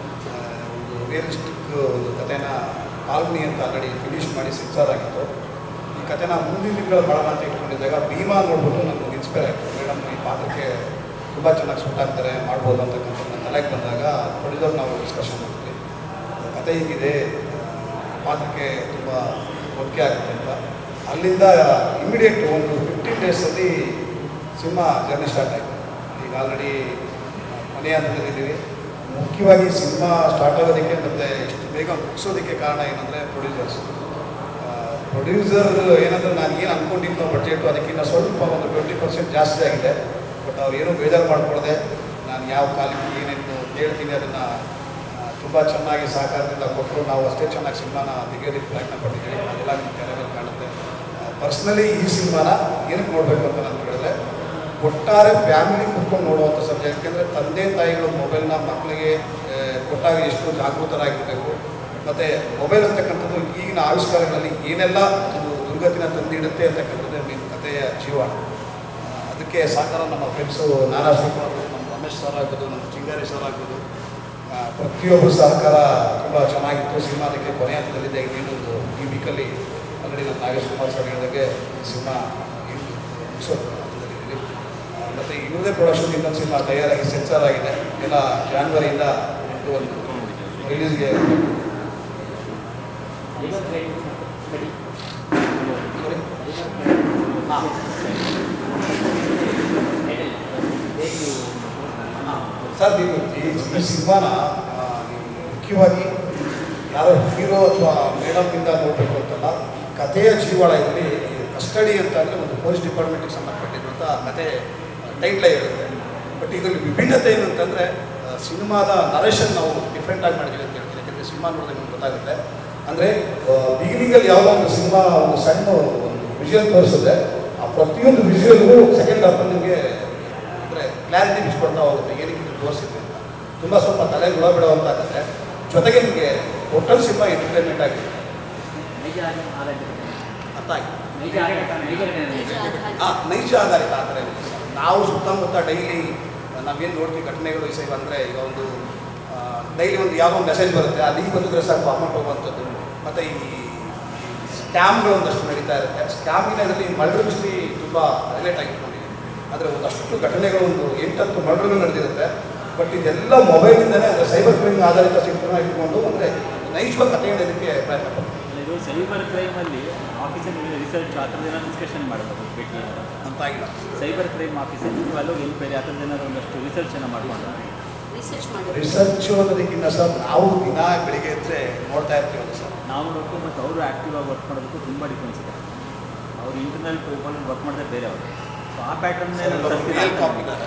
[SPEAKER 1] ಒಂದು ರಿಯಲಿಸ್ಟಿಕ್ ಒಂದು ಕಥೆನ ಪಾಲ್ಮಿ ಅಂತ ಆಲ್ರೆಡಿ ಫಿನಿಶ್ ಮಾಡಿ ಸೆನ್ಸಾರ್ ಆಗಿತ್ತು ಈ ಕಥೆನ ಮುಂದಿನ ದಿನಗಳು ಮಾಡೋಣ ಅಂತ ಇಟ್ಕೊಂಡಿದ್ದಾಗ ಭೀಮಾ ನೋಡ್ಬಿಟ್ಟು ನನಗೆ ಇನ್ಸ್ಪೈರ್ ಆಯಿತು ಮೇಡಮ್ ಈ ಪಾತ್ರಕ್ಕೆ ತುಂಬ ಚೆನ್ನಾಗಿ ಸೂಟ್ ಆಗ್ತಾರೆ ಮಾಡ್ಬೋದು ಅಂತಕ್ಕಂಥ ನನ್ನ ತಲೆಗೆ ಬಂದಾಗ ಪ್ರೊಡ್ಯೂಸರ್ ನಾವು ಡಿಸ್ಕಷನ್ ಮಾಡಿದ್ವಿ ಕತೆ ಹೀಗಿದೆ ಪಾತ್ರಕ್ಕೆ ತುಂಬ ಒಟ್ಟಿಗೆ ಆಗುತ್ತೆ ಅಂತ ಅಲ್ಲಿಂದ ಇಮಿಡಿಯೇಟ್ ಒಂದು ಫಿಫ್ಟೀನ್ ಡೇಸಲ್ಲಿ ಸಿನಿಮಾ ಜರ್ನಿ ಸ್ಟಾರ್ಟ್ ಆಯಿತು ಈಗ ಆಲ್ರೆಡಿ ಮನೆಯ ಹಂತದಲ್ಲಿದ್ದೀವಿ ಮುಖ್ಯವಾಗಿ ಸಿನಿಮಾ ಸ್ಟಾರ್ಟ್ ಆಗೋದಕ್ಕೆ ಮತ್ತು ಇಷ್ಟು ಬೇಗ ಮುಗಿಸೋದಕ್ಕೆ ಕಾರಣ ಏನಂದರೆ ಪ್ರೊಡ್ಯೂಸರ್ಸ್ ಪ್ರೊಡ್ಯೂಸರ್ ಏನಂದ್ರೆ ನಾನು ಏನು ಅಂದ್ಕೊಂಡಿದ್ದೋ ಬಡ್ಜೆಟು ಅದಕ್ಕಿಂತ ಸ್ವಲ್ಪ ಒಂದು ಟ್ವೆಂಟಿ ಪರ್ಸೆಂಟ್ ಜಾಸ್ತಿ ಆಗಿದೆ ಬಟ್ ಅವ್ರು ಏನೂ ಬೇಜಾರು ಮಾಡ್ಕೊಳ್ಳದೆ ನಾನು ಯಾವ ಕಾಲಕ್ಕೆ ಏನೇನು ಹೇಳ್ತೀನಿ ಅದನ್ನು ತುಂಬ ಚೆನ್ನಾಗಿ ಸಹಕಾರದಿಂದ ಕೊಟ್ಟರು ನಾವು ಅಷ್ಟೇ ಚೆನ್ನಾಗಿ ಸಿನಿಮಾನ ತೆಗೆಯೋದಕ್ಕೆ ಪ್ರಯತ್ನ ಪಟ್ಟಿದ್ದೀವಿ ಅದೆಲ್ಲ ನಿಮ್ಮ ತೆರೆ ಮೇಲೆ ಕಾಣುತ್ತೆ ಪರ್ಸ್ನಲಿ ಈ ಸಿನಿಮಾನ ಏನಕ್ಕೆ ನೋಡಬೇಕು ಅಂತ ನಾನು ಕೇಳಿದ್ರೆ ಒಟ್ಟಾರೆ ಫ್ಯಾಮಿಲಿ ಕುತ್ಕೊಂಡು ನೋಡುವಂಥ ಸಬ್ಜೆಕ್ಟ್ ಯಾಕೆಂದರೆ ತಂದೆ ತಾಯಿಗಳು ಮೊಬೈಲ್ನ ಮಕ್ಕಳಿಗೆ ಆ, ಕೊಟ್ಟಾಗ ಎಷ್ಟು ಜಾಗೃತರಾಗಿರಬೇಕು ಮತ್ತು ಮೊಬೈಲ್ ಅಂತಕ್ಕಂಥದ್ದು ಈಗಿನ ಆವಿಷ್ಕಾರಗಳಲ್ಲಿ ಏನೆಲ್ಲ ಒಂದು ದುರ್ಗತಿನ ತಂದಿಡುತ್ತೆ ಅಂತಕ್ಕಂಥದ್ದು ನಿಮ್ಮ ಕಥೆಯ ಜೀವಾಣ ಆ, ಅದಕ್ಕೆ ಸಹಕಾರ ನಮ್ಮ ಫ್ರೆಂಡ್ಸು ನಾರಾ ಶ್ರೀಕುಮಾರ್ ನಮ್ಮ ರಮೇಶ್ ಸರ್ ಆಗ್ಬೋದು ನಮ್ಮ ಚಿಂಗಾರಿ ಸರ್ ಆಗ್ಬೋದು ಆ, ಪ್ರತಿಯೊಬ್ಬರು ಸಹಕಾರ ತುಂಬ ಚೆನ್ನಾಗಿತ್ತು ಸಿನಿಮಾ ಅದಕ್ಕೆ ಕೊನೆಯ ಹಂತದಲ್ಲಿದೆ ಇನ್ನೊಂದು ಈ ವೀಕಲ್ಲಿ ಆಲ್ರೆಡಿ ನಮ್ಮ ನಾಗೇಶ್ ಕುಮಾರ್ ಸರ್ ಹೇಳಿದಾಗೆ ಈ ಸಿನಿಮಾ ಇನ್ನು ಮುಗಿಸೋ ಹಂತದಲ್ಲಿದ್ದೀವಿ ಆ, ಮತ್ತು ಇವ್ರದೇ ಪ್ರೊಡಕ್ಷನ್ ಇನ್ನೊಂದು ಸಿನಿಮಾ ತಯಾರಾಗಿ ಸೆನ್ಸಾರ್ ಆಗಿದೆ ಎಲ್ಲ ಜಾನ್ವರಿಯಿಂದ ಒಂದು ಒಂದು ರಿಲೀಸ್ಗೆ ಸರ್ ನೀವು ಈ ಈ ಸಿನಿಮಾನ ಆ, ನೀವು ಮುಖ್ಯವಾಗಿ ಯಾರೋ ಹೀರೋ ಅಥವಾ ಮೇಡಮ್ನಿಂದ ನೋಡಬೇಕು ಅಂತಲ್ಲ ಕಥೆಯ ಜೀವಾಳ ಇದರಲ್ಲಿ ಕಸ್ಟಡಿ ಅಂತ ಅಂದರೆ ಒಂದು ಪೊಲೀಸ್ ಡಿಪಾರ್ಟ್ಮೆಂಟಿಗೆ ಸಂಬಂಧಪಟ್ಟಿರುವಂಥ ಕತೆ ಟೈಟ್ಲೇ ಇರುತ್ತೆ ಬಟ್ ಇದರಲ್ಲಿ ವಿಭಿನ್ನತೆ ಏನು ಅಂತಂದರೆ ಸಿನಿಮಾದ ನರೇಷನ್ ನಾವು ಡಿಫ್ರೆಂಟಾಗಿ ಮಾಡಿದ್ದೀವಿ ಅಂತ ಹೇಳ್ತೀನಿ ಯಾಕಂದರೆ ಸಿನಿಮಾ ನೋಡಿದ್ರೆ ನಿಮ್ಗೆ ಗೊತ್ತಾಗುತ್ತೆ ಅಂದರೆ ಬಿಗಿನಿಂಗಲ್ಲಿ ಯಾವುದೋ ಒಂದು ಸಿನಿಮಾ ಒಂದು ಸಣ್ಣ ಒಂದು ವಿಜುವಲ್ ತೋರಿಸಿದ್ರೆ ಆ ಪ್ರತಿಯೊಂದು ವಿಜುವಲ್ಗೂ ಸೆಕೆಂಡ್ ಹಾಫಲ್ಲಿ ನಿಮಗೆ ಅಂದರೆ ಕ್ಲಾರಿಟಿ ಬಿಚ್ಕೊಡ್ತಾ ಹೋಗುತ್ತೆ ಏನಕ್ಕೆ ಇದು ತೋರಿಸಿದ್ವಿ ಅಂತ ತುಂಬ ಸ್ವಲ್ಪ ತಲೆ ಗುಳ ಬಿಡುವಂತಾಗುತ್ತೆ ಜೊತೆಗೆ ನಿಮಗೆ ಟೋಟಲ್ ಸಿನಿಮಾ ಎಂಟರ್ಟೈನ್ಮೆಂಟ್ ಆಗಿದೆ
[SPEAKER 3] ನೈಜ ಆಧಾರಿತ
[SPEAKER 1] ಅರ್ಥ ಆಗಿದೆ
[SPEAKER 3] ನೈಜ ಆಧಾರಿತ ನೈಜ
[SPEAKER 4] ನೈಜ ಆಧಾರಿತ.
[SPEAKER 1] ಆ, ನೈಜ ಆಧಾರಿತ ಆ ಥರ ಇರುತ್ತೆ ಸರ್ ನಾವು ಸುತ್ತಮುತ್ತ ಡೈಲಿ ನಾವೇನು ನೋಡ್ತೀವಿ ಘಟನೆಗಳು ವಿಷಯ ಬಂದರೆ ಈಗ ಒಂದು ಡೈಲಿ ಒಂದು ಯಾವುದೋ ಒಂದು ಮೆಸೇಜ್ ಬರುತ್ತೆ ಅಲ್ಲಿಗೆ ಬಂದಿದ್ರೆ ಸಾಕು ಅಮೌಂಟ್ ಹೋಗುವಂಥದ್ದು ಮತ್ತು ಈ ಸ್ಕ್ಯಾಮ್ಗಳು ಒಂದಷ್ಟು ನಡೀತಾ ಇರುತ್ತೆ ಸ್ಕ್ಯಾಮಿನ ಇದರಲ್ಲಿ ಮರ್ಡರ್ ಹಿಸ್ಟ್ರಿ ತುಂಬ ರಿಲೇಟ್ ಆಗಿಟ್ಕೊಂಡಿದೆ ಆದರೆ ಒಂದಷ್ಟು ಘಟನೆಗಳು ಒಂದು ಎಂಟತ್ತು ಮರ್ಡರ್ಗಳು ನಡೆದಿರುತ್ತೆ ಬಟ್ ಇದೆಲ್ಲ ಮೊಬೈಲಿಂದಲೇ ಅಂದರೆ ಸೈಬರ್ ಕ್ರೈಮ್ ಆಧಾರಿತ ಚಿತ್ರಣ ಇಟ್ಕೊಂಡು ಅಂದರೆ ನೈಜವಾಗಿ ಕಥೆ ಹೇಳೋದಕ್ಕೆ ಪ್ರಯತ್ನ ಪಡ್ತೀವಿ
[SPEAKER 3] ಇದು ಸೈಬರ್ ಕ್ರೈಮಲ್ಲಿ ಆಫೀಸಲ್ಲಿ ರಿಸರ್ಚ್ ಆ ಥರದ್ದು ಏನಾದ್ರು ಡಿಸ್ಕಷನ್ ಮಾಡಬೇಕು ಭೇಟಿ
[SPEAKER 1] ಅಂತ ಆಗಿಲ್ಲ
[SPEAKER 3] ಸೈಬರ್ ಕ್ರೈಮ್ ಆಫೀಸಲ್ಲಿ ನೀವು ಅಲ್ಲೋಗಿ ಎನ್ಕ್ವೈರಿ ಆ ಥರದ್ದು ಏನಾದ್ರು ಒಂದಷ್ಟು ರಿಸರ್ಚನ್ನು ಮಾಡ್ಕೊಂಡು
[SPEAKER 4] ರಿಸರ್ಚ್ ಮಾಡಿ
[SPEAKER 1] ರಿಸರ್ಚ್ ಅನ್ನೋದಕ್ಕಿಂತ ಸರ್ ನಾವು ದಿನ ಬೆಳಿಗ್ಗೆ ಎದ್ದರೆ ನೋಡ್ತಾ ಇರ್ತೀವಲ್ಲ ಸರ್
[SPEAKER 3] ನಾವು ನೋಡ್ಕೊ ಮತ್ತು ಅವರು ಆ್ಯಕ್ಟಿವ್ ಆಗಿ ವರ್ಕ್ ಮಾಡೋದಕ್ಕೂ ತುಂಬ ಡಿಫ್ರೆನ್ಸ್ ಇದೆ ಅವ್ರು ಇಂಟರ್ನಲ್ ವರ್ಕ್ ಮಾಡಿದ್ರೆ ಬೇರೆ ಅವರು ಸೊ ಆ ಪ್ಯಾಟರ್ನ್ನೇ
[SPEAKER 1] ರಿಯಲ್ ಕಾಪಿದ್ದಾರೆ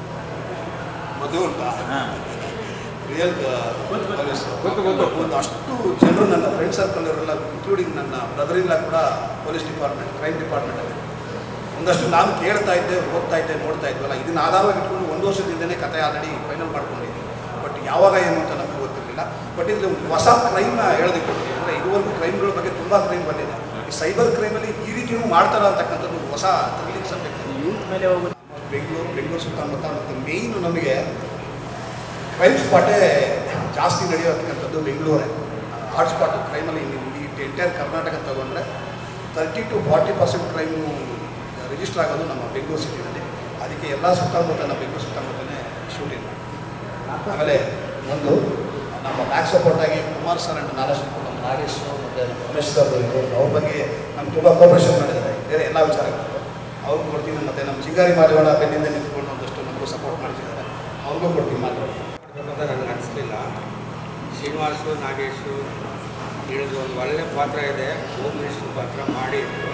[SPEAKER 1] ಮದುವೆ ಉಂಟಾ
[SPEAKER 3] ಹಾಂ
[SPEAKER 1] ರಿಯಲ್
[SPEAKER 3] ಗೊತ್ತು, ಗೊತ್ತು.
[SPEAKER 1] ಪೊಲೀಸ್
[SPEAKER 3] ಗೊತ್ತು, ಗೊತ್ತು.
[SPEAKER 1] ಒಂದು ಅಷ್ಟು ಜನರು ನನ್ನ ಫ್ರೆಂಡ್ ಸರ್ಕಲ್ ಇವರೆಲ್ಲ ಇನ್ಕ್ಲೂಡಿಂಗ್ ನನ್ನ ಬ್ರದರ್ ಇಲ್ಲ ಕೂಡ ಪೊಲೀಸ್ ಡಿಪಾರ್ಟ್ಮೆಂಟ್ ಕ್ರೈಮ್ ಡಿಪಾರ್ಟ್ಮೆಂಟಲ್ಲಿ ಒಂದಷ್ಟು ನಾನು ಕೇಳ್ತಾ ಇದ್ದೆ ಓದ್ತಾ ಇದ್ದೆ ನೋಡ್ತಾ ಇದ್ವಲ್ಲ ಇದನ್ನ ಆಧಾರವಾಗಿ ಇಟ್ಕೊಂಡು ಒಂದು ವರ್ಷದಿಂದನೇ ಕತೆ ಆಲ್ರೆಡಿ ಫೈನಲ್ ಮಾಡ್ಕೊಂಡಿದ್ದೆ ಬಟ್ ಯಾವಾಗ ಏನು ಅಂತ ನಮಗೆ ಗೊತ್ತಿರಲಿಲ್ಲ ಬಟ್ ಇದು ಒಂದು ಹೊಸ ಕ್ರೈಮ್ನ ಹೇಳೋದಕ್ಕೆ ಕೊಟ್ಟಿದೆ ಅಂದರೆ ಇದುವರೆಗೂ ಕ್ರೈಮ್ಗಳ ಬಗ್ಗೆ ತುಂಬ ಕ್ರೈಮ್ ಬಂದಿದೆ ಈ ಸೈಬರ್ ಕ್ರೈಮಲ್ಲಿ ಈ ರೀತಿಯೂ ಮಾಡ್ತಾರ ಅಂತಕ್ಕಂಥದ್ದು ಒಂದು ಹೊಸ ಥ್ರಿಲ್ಲಿಂಗ್ ಸಬ್ಜೆಕ್ಟ್
[SPEAKER 3] ಯೂತ್ ಮೇಲೆ ಹೋಗುತ್ತೆ
[SPEAKER 1] ಬೆಂಗಳೂರು ಬೆಂಗಳೂರು ಸುತ್ತಮುತ್ತ ಮತ್ತು ಮೇಯ್ನು ನಮಗೆ ಕ್ರೈಮ್ ಸ್ಪಾಟೇ ಜಾಸ್ತಿ ನಡೆಯೋತಕ್ಕಂಥದ್ದು ಬೆಂಗಳೂರೇ ಹಾಟ್ ಸ್ಪಾಟ್ ಕ್ರೈಮಲ್ಲಿ ಈ ಎಂಟೈರ್ ಕರ್ನಾಟಕ ತಗೊಂಡ್ರೆ thirty to forty percent crime register ಆಗೋದು ನಮ್ಮ ಬೆಂಗಳೂರು ಸಿಟಿನಲ್ಲಿ ಅದಕ್ಕೆ ಎಲ್ಲ ಸುತ್ತಮುತ್ತ ನಮ್ಮ ಬೆಂಗಳೂರು ಸುತ್ತಮುತ್ತನೇ ಶೂಟಿಂಗ್ ಮಾಡಿ ಆಮೇಲೆ ಒಂದು ನಮ್ಮ ಬ್ಯಾಕ್ ಸಪೋರ್ಟ್ ಆಗಿ ಕುಮಾರ್ ಸರ್ ಅಂಡ್ ನಾರಾಯಣ ನಮ್ಮ ನಾಗೇಶ್ ಮತ್ತು ನಮ್ಮ ರಮೇಶ್ ಸರ್ ಇವರು ಅವ್ರ ಬಗ್ಗೆ ನಮ್ಗೆ ತುಂಬ ಕೋಪರೇಷನ್ ಮಾಡಿದ್ದಾರೆ ಬೇರೆ ಎಲ್ಲ ವಿಚಾರಗಳು ಅವ್ರಿಗೂ ಕೊಡ್ತೀನಿ ಮತ್ತು ನಮ್ಮ ಚಿಂಗಾರಿ ಮಾದೇವಣ್ಣ ಬೆನ್ನಿಂದ ನಿಂತ್ಕೊಂಡು ಒಂದಷ್ಟು ನಮಗೂ ಸಪೋರ್ಟ್ ಮಾಡ್ತಿದ್ದಾರೆ ಅವ್ರಿಗೂ ಕೊಡ್ತೀನಿ ಮಾತಾಡೋದು
[SPEAKER 6] ಅಂತ ನನಗೆ ಅನಿಸ್ಲಿಲ್ಲ ಶ್ರೀನಿವಾಸು ನಾಗೇಶು ಹೇಳಿದ್ರು ಒಂದು ಒಳ್ಳೆ ಪಾತ್ರ ಇದೆ ಹೋಮ್ ಮಿನಿಸ್ಟರ್ ಪಾತ್ರ ಮಾಡಿದ್ರು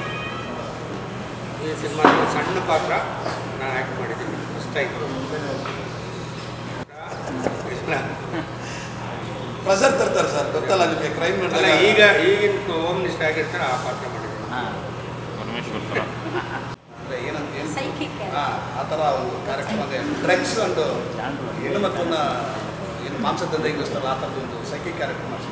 [SPEAKER 6] ಈ ಸಿನಿಮಾದಲ್ಲಿ ಸಣ್ಣ ಪಾತ್ರ ನಾನು ಆ್ಯಕ್ಟ್ ಮಾಡಿದ್ದೀನಿ ಫಸ್ಟ್ ಟೈಮ್
[SPEAKER 1] ಪ್ರೆಸರ್ ತರ್ತಾರೆ ಸರ್ ಗೊತ್ತಲ್ಲ ನಿಮಗೆ ಕ್ರೈಮ್
[SPEAKER 6] ಅಲ್ಲ ಈಗ ಈಗಿನ ಹೋಮ್ ಮಿನಿಸ್ಟರ್ ಆಗಿರ್ತಾರೆ ಆ ಪಾತ್ರ ಮಾಡಿದ್ದೀನಿ
[SPEAKER 3] ಹಾಂ
[SPEAKER 1] ಏನಂತ ಏನು
[SPEAKER 4] ಸೈಕಿಕ್
[SPEAKER 1] ಹಾಂ ಆ ಥರ ಒಂದು ಕಾರ್ಯಕ್ರಮ ಅಂದರೆ ಡ್ರಗ್ಸ್ ಅಂಡ್ ಹೆಣ್ಣು ಮಕ್ಕಳನ್ನ ಏನು ಮಾಂಸದಂಧೆಗಿಸ್ತಾರಲ್ಲ ಆ ಥರದ್ದು ಒಂದು ಸೈಕಿಕ್ ಕಾರ್ಯಕ್ರಮ ಮಾಡ್ಸಿದ್ರು.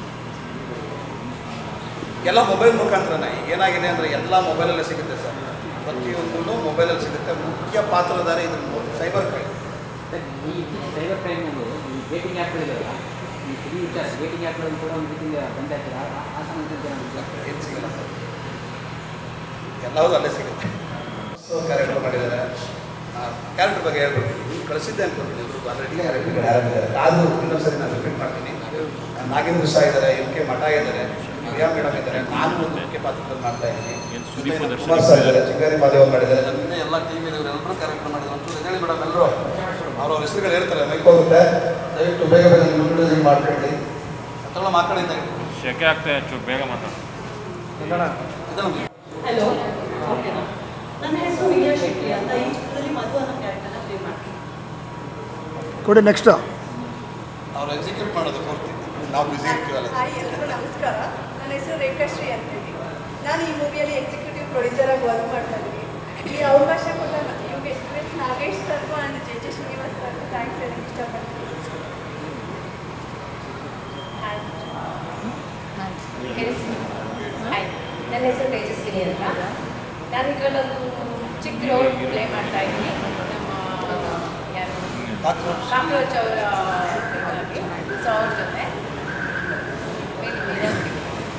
[SPEAKER 1] ಎಲ್ಲ ಮೊಬೈಲ್ ಮುಖಾಂತರನೇ ಏನಾಗಿದೆ ಅಂದರೆ ಎಲ್ಲ ಮೊಬೈಲಲ್ಲೇ ಸಿಗುತ್ತೆ ಸರ್ ಪ್ರತಿಯೊಂದೂ ಮೊಬೈಲಲ್ಲಿ ಸಿಗುತ್ತೆ ಮುಖ್ಯ ಪಾತ್ರಧಾರಿ ಇದು ಸೈಬರ್ ಕ್ರೈಮ್
[SPEAKER 7] ಈ ಸೈಬರ್ ಕ್ರೈಮ್ನಲ್ಲಿ ಈ ಡೇಟಿಂಗ್ ಆ್ಯಪ್ಗಳಿದೆಯಲ್ಲ ಈ ಫ್ರೀ ವಿಚಾರ ಡೇಟಿಂಗ್ ಆ್ಯಪ್ಗಳನ್ನು ಕೂಡ ಒಂದು ರೀತಿಯಿಂದ ಬಂದ್ ಹಾಕಿದ್ರೆ ಆ ಆ ಸಂಬಂಧಿಸಿದ ಏನಾಗುತ್ತೆ
[SPEAKER 1] ಏನು ಸಿಗಲ್ಲ ಸರ್ ಎಲ್ಲವೂ ಅಲ್ಲೇ ಸಿಗುತ್ತೆ ಸೊ ಕ್ಯಾರೆಕ್ಟರ್ ಮಾಡಿದ್ದಾರೆ ಕ್ಯಾರೆಕ್ಟರ್ ಬಗ್ಗೆ ಹೇಳ್ಬಿಟ್ಟು ನೀವು ಕಳಿಸಿದ್ದೆ ಅನ್ಕೊತೀನಿ ಎಲ್ರಿಗೂ ಆಲ್ರೆಡಿ ಕ್ಯಾರೆಕ್ಟರ್ ಯಾರಿದ್ದಾರೆ ಅದು ಇನ್ನೊಂದ್ಸರಿ ನಾನು ರಿಪೀಟ್ ಮಾಡ್ತೀನಿ ನಾಗೇಂದ್ರ ಸಹ ಇದ್ದಾರೆ ಎಂ ಕೆ ಮಠ ಇದ್ದಾರೆ ಪ್ರಿಯಾ ಮೇಡಮ್ ಇದ್ದಾರೆ ನಾನು ಒಂದು ಮುಖ್ಯ ಪಾತ್ರದಲ್ಲಿ ಮಾಡ್ತಾ ಇದ್ದೀನಿ ಜೊತೆಗೆ ನಮ್ಮ ಕುಮಾರ್ ಸರ್ ಇದ್ದಾರೆ ಚಿಂಗಾರಿ ಮಾದೇವ ಮಾಡಿದ್ದಾರೆ ನಮ್ಮಿಂದ ಎಲ್ಲ ಟೀಮ್ ಇದ್ದಾರೆ ಎಲ್ಲರೂ ಕ್ಯಾರೆಕ್ಟರ್ ಮಾಡಿದ್ದಾರೆ ಒಂಚೂರು ಹೇಳಿ ಮೇಡಮ್ ಎಲ್ಲರೂ ಅವ್ರವ್ರ ಹೆಸರುಗಳು ಹೇಳ್ತಾರೆ ಮೈಕ್ ಹೋಗುತ್ತೆ ದಯವಿಟ್ಟು ಬೇಗ ಬೇಗ ಇಂಟ್ರೊಡ್ಯೂಸ್ ಮಾಡ್ಕೊಳ್ಳಿ ಅಥವಾ ಮಾತಾಡಿದ್ದ
[SPEAKER 8] ಶೆಕೆ ಆಗ್ತಾ ಹೆಚ್ಚು ಬೇಗ ಮಾತಾಡು
[SPEAKER 1] ಇದನ್ನು
[SPEAKER 9] ಹಲೋ ಓಕೆನಾ ನನ್ನ ಹೆಸರು ವಿಜಯ ಶೆಟ್ಟಿ ಅಂತ ಈ ಚಿತ್ರದಲ್ಲಿ ಮಧು ಅನ್ನೋ ಕ್ಯಾರೆಕ್ಟರ್ನ ಪ್ಲೇ ಮಾಡ್ತೀನಿ
[SPEAKER 1] ಕೊಡಿ ನೆಕ್ಸ್ಟ್ ಅವ್ರು ಎಕ್ಸಿಕ್ಯೂಟ್ ಮಾಡೋದು ಕೊಡ್ತೀನಿ ನಾವು ಬಿಸಿ ಇರ್ತೀವಲ್ಲ
[SPEAKER 10] ಹಾಯ್ ಎಲ್ರಿಗೂ ನಮಸ್ಕಾರ ನನ್ನ ಹೆಸರು ರೇಖಾಶ್ರೀ ಅಂತ ಹೇಳಿ ನಾನು ಈ ಮೂವಿಯಲ್ಲಿ ಎಕ್ಸಿಕ್ಯೂಟಿವ್ ಪ್ರೊಡ್ಯೂಸರ್ ಆಗಿ ವರ್ಕ್ ಮಾಡ್ತಾ ಇದ್ದೀನಿ ಈ ಅವಕಾಶ ಕೊಟ್ಟ ಇವ್ಗೆ ಎಸ್ ನಾಗೇಶ್ ಸರ್ಗೂ ಆ್ಯಂಡ್ ಜೆ ಜೆ ಶ್ರೀನಿವಾಸ್ ಸರ್ಗೂ ಥ್ಯಾಂಕ್ಸ್ ಹೇಳಕ್ಕೆ ಇಷ್ಟಪಡ್ತೀನಿ
[SPEAKER 4] ಹಾಯ್ ಹಾಯ್ ನನ್ನ ಹೆಸರು ತೇಜಸ್ವಿನಿ ಅಂತ ನಾನು ಇದರಲ್ಲೊಂದು ಚಿಕ್ಕ ರೋಲ್ ಪ್ಲೇ ಮಾಡ್ತಾ ಇದ್ದೀನಿ ನಮ್ಮ ಯಾರು ಕಾಕ್ರೋಚ್ ಅವರ ಇದಾಗಿ ಸೊ ಅವ್ರ ಜೊತೆ ಮೇಲೆ ವಿನಂತಿ.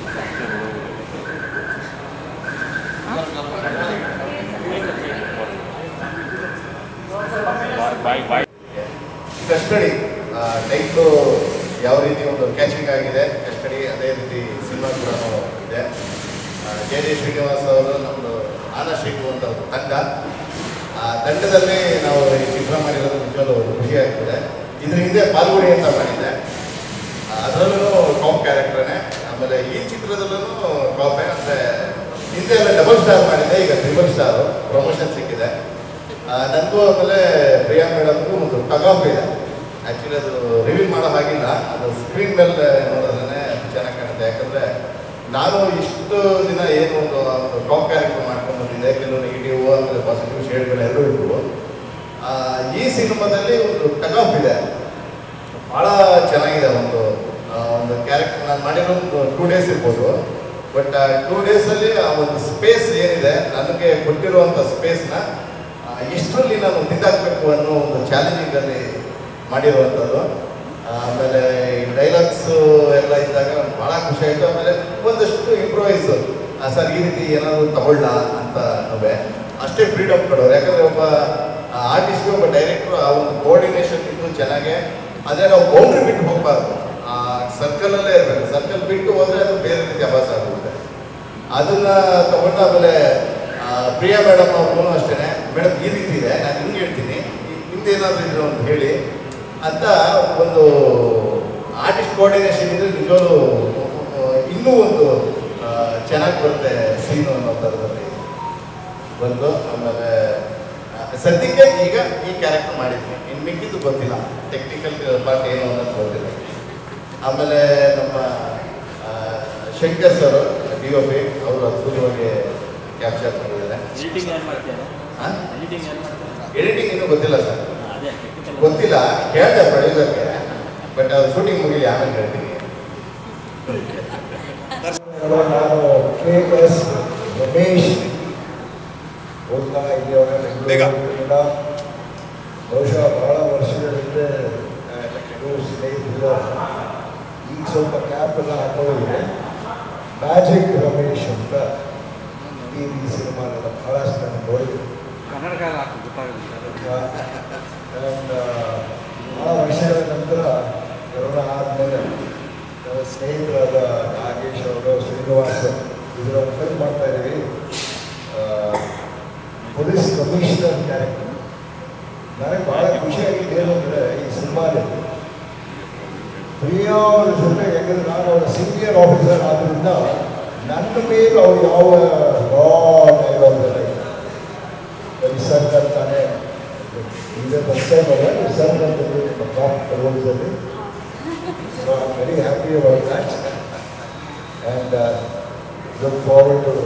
[SPEAKER 8] ಬಾಯ್ ಬಾಯ್
[SPEAKER 5] ಕಸ್ಟಡಿ ಟೈಟು ಯಾವ ರೀತಿ ಒಂದು ಕ್ಯಾಚಿಂಗ್ ಆಗಿದೆ ಕಸ್ಟಡಿ ಅದೇ ರೀತಿ ಸಿನಿಮಾ ಕೂಡ ಇದೆ ಜೆ ಜೆ ಶ್ರೀನಿವಾಸ್ ಅವರು ನಮ್ಮದು ಆನಶ್ರೀಕು ಅಂತ ಒಂದು ತಂಡ ಆ ತಂಡದಲ್ಲಿ ನಾವು ಈ ಚಿತ್ರ ಮಾಡಿರೋದು ನಿಜವಾಗ್ಲೂ ಖುಷಿ ಆಗ್ತದೆ ಇದ್ರ ಹಿಂದೆ ಪಾಲ್ಗುಡಿ ಅಂತ ಮಾಡಿದ್ದೆ ಅದರಲ್ಲೂ ಕಾಪ್ ಕ್ಯಾರೆಕ್ಟರ್ನೇ ಆಮೇಲೆ ಈ ಚಿತ್ರದಲ್ಲೂ ಕಾಪೇ ಅಂದರೆ ಹಿಂದೆ ಎಲ್ಲ ಡಬಲ್ ಸ್ಟಾರ್ ಮಾಡಿದ್ದೆ ಈಗ ಟ್ರಿಬಲ್ ಸ್ಟಾರು ಪ್ರಮೋಷನ್ ಸಿಕ್ಕಿದೆ ಆ, ನನಗೂ ಆಮೇಲೆ ಪ್ರಿಯಾ ಮೇಡಮ್ಗೂ ಒಂದು ಟಗ್ ಆಫ್ ಇದೆ ಆ್ಯಕ್ಚುಲಿ ಅದು ರಿವೀಲ್ ಮಾಡೋ ಹಾಗಿಲ್ಲ ಅದು ಸ್ಕ್ರೀನ್ ಮೇಲೆ ನೋಡೋದೇ ಚೆನ್ನಾಗಿ ಕಾಣುತ್ತೆ ಯಾಕಂದರೆ ನಾನು ಇಷ್ಟು ದಿನ ಏನು ಒಂದು ಒಂದು ಟಾಪ್ ಕ್ಯಾರೆಕ್ಟರ್ ಮಾಡ್ಕೊಂಡು ಬಂದಿದ್ದೆ ಕೆಲವು ನೆಗೆಟಿವ್ ಆಮೇಲೆ ಪಾಸಿಟಿವ್ ಶೇಡ್ಗಳು ಎರಡೂ ಇದ್ವು ಆ, ಈ ಸಿನಿಮಾದಲ್ಲಿ ಒಂದು ಟಗ್ ಆಫ್ ಇದೆ ಭಾಳ ಚೆನ್ನಾಗಿದೆ ಒಂದು ಆ, ಒಂದು ಕ್ಯಾರೆಕ್ಟರ್ ನಾನು ಮಾಡಿರೋ ಒಂದು ಟೂ ಡೇಸ್ ಇರ್ಬೋದು ಬಟ್ ಆ ಟೂ ಡೇಸಲ್ಲಿ ಆ ಒಂದು ಸ್ಪೇಸ್ ಏನಿದೆ ನನಗೆ ಕೊಟ್ಟಿರುವಂಥ ಸ್ಪೇಸ್ನ ಎಷ್ಟರಲ್ಲಿ ನಾನು ತಿಂದಾಕಬೇಕು ಅನ್ನೋ ಒಂದು ಚಾಲೆಂಜಿಂಗಲ್ಲಿ ಮಾಡಿರುವಂಥದ್ದು ಆಮೇಲೆ ಡೈಲಾಗ್ಸ್ ಎಲ್ಲ ಇದ್ದಾಗ ಭಾಳ ಖುಷಿ ಆಯಿತು ಆಮೇಲೆ ಒಂದಷ್ಟು ಇಂಪ್ರೂವೈಸ್ ಸರ್ ಈ ರೀತಿ ಏನಾದರೂ ತಗೊಳ್ಳ ಅಂತ ನೋವೆ ಅಷ್ಟೇ ಫ್ರೀಡಮ್ ಕೊಡೋರು ಯಾಕಂದರೆ ಒಬ್ಬ ಆರ್ಟಿಸ್ಟು ಒಬ್ಬ ಡೈರೆಕ್ಟ್ರು ಆ ಒಂದು ಕೋಆರ್ಡಿನೇಷನ್ ಇದ್ದು ಚೆನ್ನಾಗೆ ಆದರೆ ನಾವು ಬೌಂಡ್ರಿ ಬಿಟ್ಟು ಹೋಗಬಾರ್ದು ಆ ಸರ್ಕಲಲ್ಲೇ ಇರಬೇಕು ಸರ್ಕಲ್ ಬಿಟ್ಟು ಹೋದರೆ ಅದು ಬೇರೆ ರೀತಿ ಅಭ್ಯಾಸ ಆಗುತ್ತೆ ಅದನ್ನ ತಗೊಂಡು ಆಮೇಲೆ ಆ, ಪ್ರಿಯಾ ಮೇಡಮ್ ಅವ್ರಿಗೂ ಅಷ್ಟೇ ಮೇಡಮ್ ಈ ರೀತಿ ಇದೆ ನಾನು ಹಿಂಗೆ ಹೇಳ್ತೀನಿ ಈ- ನಿಮ್ದೇನಾದ್ರೂ ಇದ್ರೆ ಒಂದು ಹೇಳಿ ಅಂತ ಒಂದು ಆರ್ಟಿಸ್ಟ್ ಕೋಆರ್ಡಿನೇಷನ್ ಇದ್ರೆ ನಿಜವಾಗ್ಲೂ ಆ, ಇನ್ನೂ ಒಂದು ಚೆನ್ನಾಗಿ ಬರುತ್ತೆ ಸೀನು ಅನ್ನೋ ಥರದಲ್ಲಿ ಬಂದು ಆಮೇಲೆ ಆ, ಸದ್ಯಕ್ಕೆ ಈಗ ಈ ಕ್ಯಾರೆಕ್ಟರ್ ಮಾಡಿದ್ವಿ ಇನ್ನು ಮಿಕ್ಕಿದ್ದು ಗೊತ್ತಿಲ್ಲ ಟೆಕ್ನಿಕಲ್ ಪಾರ್ಟ್ ಏನು ಅನ್ನೋದು ಗೊತ್ತಿಲ್ಲ ಆಮೇಲೆ ನಮ್ಮ ಆ, Shankar sir D O P ಅವರು ಅದ್ಭುತವಾಗಿ ಕ್ಯಾಪ್ಚರ್ ಮಾಡಿದ್ದಾರೆ
[SPEAKER 3] ಎಡಿಟಿಂಗ್ ಯಾರು ಮಾಡ್ತಾರೆ
[SPEAKER 5] ಹಾಂ
[SPEAKER 3] ಎಡಿಟಿಂಗ್ ಯಾರು ಮಾಡ್ತಾರೆ
[SPEAKER 5] ಎಡಿಟಿಂಗ್ ಇನ್ನೂ ಗೊತ್ತಿಲ್ಲ ಸರ್
[SPEAKER 3] ಅದೇ ಟೆಕ್ನಿಕಲ್
[SPEAKER 5] ಗೊತ್ತಿಲ್ಲ ಕೇಳಿದೆ ಪ್ರೊಡ್ಯೂಸರ್ಗೆ ಬಟ್ ಅದು ಶೂಟಿಂಗ್ ಮುಗಿಲಿ ಆಮೇಲೆ ಹೇಳ್ತೀನಿ
[SPEAKER 2] ನಾನು ಕೆ ಎಸ್ ರಮೇಶ್ ಓದ್ತಾ ಇದ್ದೇವೆ
[SPEAKER 1] ಬೇಗ.
[SPEAKER 2] ಬೆಂಗಳೂರಿನಿಂದ ಬಹುಶಃ ಬಹಳ ವರ್ಷಗಳ ಹಿಂದೆ ಕೆಲವು ಸ್ನೇಹಿತರು ಈಗ ಸ್ವಲ್ಪ ಕ್ಯಾಪ್ ಎಲ್ಲ ಹಾಕೊಂಡಿದೆ ಮ್ಯಾಜಿಕ್ ರಮೇಶ್ ಅಂತ ಟಿ ವಿ ಸಿನಿಮಾನೆಲ್ಲ ಬಹಳಷ್ಟು ನಾನು ನೋಡಿದ್ದೀನಿ
[SPEAKER 7] ಕನ್ನಡಕಾರ ಹಾಕಿ ಗೊತ್ತಾಗುತ್ತೆ
[SPEAKER 2] ಆ್ಯಂಡ್ ಭಾಳ ವರ್ಷಗಳ ನಂತರ ಕೊರೋನಾ ಆದಮೇಲೆ ನನ್ನ ಸ್ನೇಹಿತರಾದ ನಾಗೇಶ್ ಅವರು ಶ್ರೀನಿವಾಸ್ ಇದರ ಫಿಲ್ಮ್ ಮಾಡ್ತಾ ಇದ್ದೀವಿ ಪೊಲೀಸ್ ಕಮಿಷನರ್ ಕ್ಯಾರೆಕ್ಟರ್ ನನಗೆ ಭಾಳ ಖುಷಿಯಾಗಿದೆ ಏನು ಅಂದರೆ ಈ ಸಿನಿಮಾದಲ್ಲಿ ಪ್ರಿಯಾ ಅವ್ರ ಜೊತೆ ಯಾಕಂದರೆ ನಾನು ಅವರ ಸೀನಿಯರ್ ಆಫೀಸರ್ ಆದ್ದರಿಂದ ನನ್ನ ಮೇಲೆ ಅವ್ರು ಯಾವ ಡೈಲಾಗ್ಗಳ ಬರೀ ಸರ್ ಅಂತಾನೆ ಇದೇ ಫಸ್ಟ್ ಟೈಮ್ ಅಲ್ಲ ನೀವು ಸರ್ ಅಂತಂದ್ರೆ ನಿಮ್ಮ ಟಾಪ್ ಪ್ರಪೋಸಲ್ಲಿ so I very happy about that and look forward to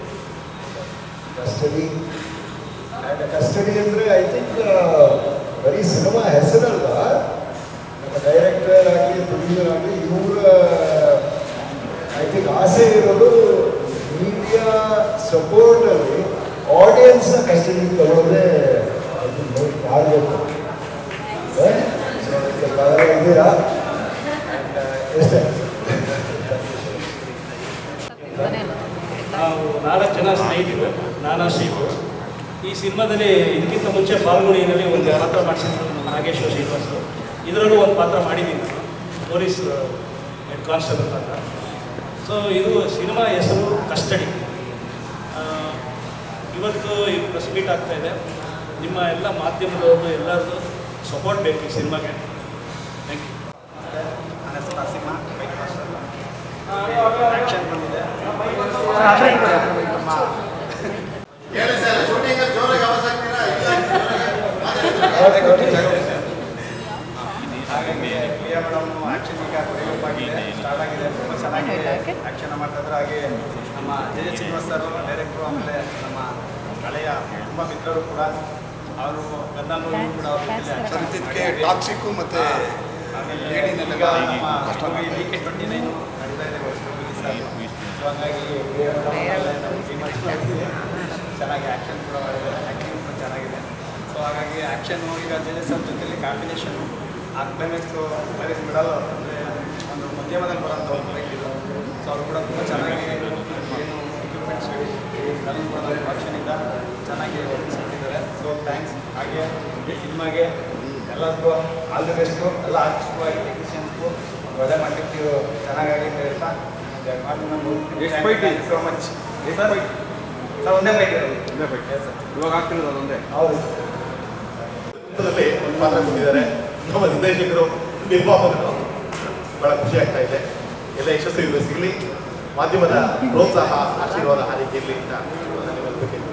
[SPEAKER 2] custody and custody ಅಂದರೆ ಐ ಥಿಂಕ್ ಬರೀ ಸಿನಿಮಾ ಹೆಸರಲ್ಲ ನಮ್ಮ ಡೈರೆಕ್ಟರ್ ಆಗಲಿ ಪ್ರೊಡ್ಯೂಸರ್ ಆಗಲಿ ಇವರ ಐ ಥಿಂಕ್ ಆಸೆ ಇರೋದು ಮೀಡಿಯಾ ಸಪೋರ್ಟಲ್ಲಿ ಆಡಿಯನ್ಸ್ನ ಕಸ್ಟಡಿ ತಗೊಳ್ಳೋದೇ ಅದು ನೋಡಿ ಮಾಡಬೇಕು ಇದ್ದೀರಾ ಎಷ್ಟೇ
[SPEAKER 11] ನಾವು ನಾಲ್ಕು ಜನ ಸ್ನೇಹಿತರು ನಾನಾ ಶ್ರೀಗಳು ಈ ಸಿನಿಮಾದಲ್ಲಿ ಇದಕ್ಕಿಂತ ಮುಂಚೆ ಫಾಲ್ಗುಣಿಯಲ್ಲಿ ಒಂದು ಪಾತ್ರ ಮಾಡಿಸಿದ್ರು ನಮ್ಮ ನಾಗೇಶ್ವರ ಶ್ರೀನಿವಾಸರು ಇದರಲ್ಲೂ ಒಂದು ಪಾತ್ರ ಮಾಡಿದ್ದೀನಿ ನಾನು ಪೊಲೀಸ್ ಹೆಡ್ ಕಾನ್ಸ್ಟೇಬಲ್ ಪಾತ್ರ ಸೊ ಇದು ಸಿನಿಮಾ ಹೆಸರು ಕಸ್ಟಡಿ ಆ, ಇವತ್ತು ಈ ಪ್ರೆಸ್ ಮೀಟ್ ಆಗ್ತಾ ಇದೆ ನಿಮ್ಮ ಎಲ್ಲ ಮಾಧ್ಯಮದವ್ರದ್ದು ಎಲ್ಲರದ್ದು ಸಪೋರ್ಟ್ ಬೇಕು ಈ ಸಿನಿಮಾಗೆ ಥ್ಯಾಂಕ್ ಯು
[SPEAKER 12] ನನ್ನ ಹೆಸರು ನರಸಿಂಹ ಬೈಕ್ ಮಾಸ್ಟರ್ ಆ್ಯಕ್ಷನ್ ಬಂದಿದೆ ನಮ್ಮ
[SPEAKER 5] ಹೇಳಿ ಸರ್ ಶೂಟಿಂಗ್ ಜೋರಾಗಿ ಆವಾಜ್ ಹಾಕ್ತೀರಾ
[SPEAKER 12] ಹಾಗಾಗಿ ಪ್ರಿಯಾ ಮೇಡಮ್ ಆ್ಯಕ್ಷನ್ ಈಗ ಡೆವಲಪ್ ಆಗಿದೆ ಸ್ಟಾರ್ಟ್ ಆಗಿದೆ ತುಂಬ ಚೆನ್ನಾಗಿದೆ ಆ್ಯಕ್ಷನ್ ಮಾಡ್ತಾ ಇದ್ರು ಹಾಗೆ ನಮ್ಮ J S Srinivas sir director ಆಮೇಲೆ ನಮ್ಮ ಹಳೆಯ ತುಂಬ ಮಿತ್ರರು ಕೂಡ ಅವರು ಗಂಧನ್ ಕೂಡ ಅವ್ರ ಜೊತೆಲಿ action
[SPEAKER 1] ಸರ್, ಇದಕ್ಕೆ
[SPEAKER 12] ಮಾಡಿದ್ದಾರೆ.
[SPEAKER 1] ಟಾಕ್ಸಿಕ್ಕು ಮತ್ತೆ
[SPEAKER 12] ಆಮೇಲೆ
[SPEAKER 1] ಲೇಡಿನೆಲ್ಲ
[SPEAKER 12] ಈಗ ನಮ್ಮ movie D K twenty nine ನಡೀತಾ ಇದೆ ವರ್ಷ release ಆಗಿ. ಸೊ ಹಾಗಾಗಿ ಪ್ರಿಯಾ ಮೇಡಮ್ ಆಮೇಲೆ ನಮ್ಮ team ಅಷ್ಟು ಮಾಡಿದ್ದೀವಿ. ಚೆನ್ನಾಗಿ ಆ್ಯಕ್ಷನ್ ಕೂಡ ಮಾಡಿದ್ದಾರೆ ಆ್ಯಕ್ಟಿಂಗ್ ಕೂಡ ಚೆನ್ನಾಗಿದೆ ಸೊ ಹಾಗಾಗಿ ಆ್ಯಕ್ಷನ್ ಈಗ ಜೆ ಎಸ್ ಅವ್ರ ಜೊತೆಲಿ ಕಾಂಬಿನೇಷನ್ ಆ ಕ್ಲೈಮ್ಯಾಕ್ಸು ಕ್ಲೈಮ್ಯಾಕ್ಸ್ ಮಿಡಲ್ ಅಂದರೆ ಒಂದು ಮಧ್ಯಮದಲ್ಲಿ ಬರೋಂಥ ಒಂದು ಫೈಟ್ ಇದು ಸೊ ಅವರು ಕೂಡ ತುಂಬ ಚೆನ್ನಾಗಿ ಏನು ಎಕ್ವಿಪ್ಮೆಂಟ್ಸ್ ಅದನ್ನು ಕೂಡ ನಮ್ಮ ಆಕ್ಷನಿಂದ ಚೆನ್ನಾಗಿ ಒದಗಿಸ್ಕೊಟ್ಟಿದ್ದಾರೆ ಸೊ ಥ್ಯಾಂಕ್ಸ್ ಹಾಗೆ ಈ ಸಿನಿಮಾಗೆ ಎಲ್ಲರಿಗೂ ಆಲ್ ದಿ ಬೆಸ್ಟು ಎಲ್ಲ ಆರ್ಟಿಸ್ಟ್ಗೂ ಆಗಿ ಟೆಕ್ನಿಷಿಯನ್ಸ್ಗೂ ಒಳ್ಳೆ ಮಟ್ಟಕ್ಕೆ ಚೆನ್ನಾಗಾಗಿ ಅಂತ ಹೇಳ್ತಾ
[SPEAKER 7] ಎಷ್ಟು fight ಇದೆ?
[SPEAKER 12] ಸೋ ಮಚ್ ಸರ್ ಸರ್ ಒಂದೇ ಫೈಟ್ ಇರೋದು
[SPEAKER 7] ಒಂದೇ fight.
[SPEAKER 12] Yes, sir.
[SPEAKER 7] ಇವಾಗ ಆಗ್ತಿರೋದು ಅದೊಂದೇ
[SPEAKER 12] ಹೌದು
[SPEAKER 5] ಚಿತ್ರದಲ್ಲಿ ಒಂದು ಪಾತ್ರ ಕೊಟ್ಟಿದ್ದಾರೆ
[SPEAKER 13] ನಮ್ಮ ನಿರ್ದೇಶಕರು ನಿರ್ಮಾಪಕರು ಬಹಳ ಖುಷಿ ಆಗ್ತಾ ಇದೆ ಎಲ್ಲ ಯಶಸ್ವಿ ಸಿಗಲಿ ಮಾಧ್ಯಮದ ಪ್ರೋತ್ಸಾಹ ಆಶೀರ್ವಾದ ಹಾರಿಕೆಯಲ್ಲಿ ಅಂತ ನಿಮ್ಮಲ್ಲಿ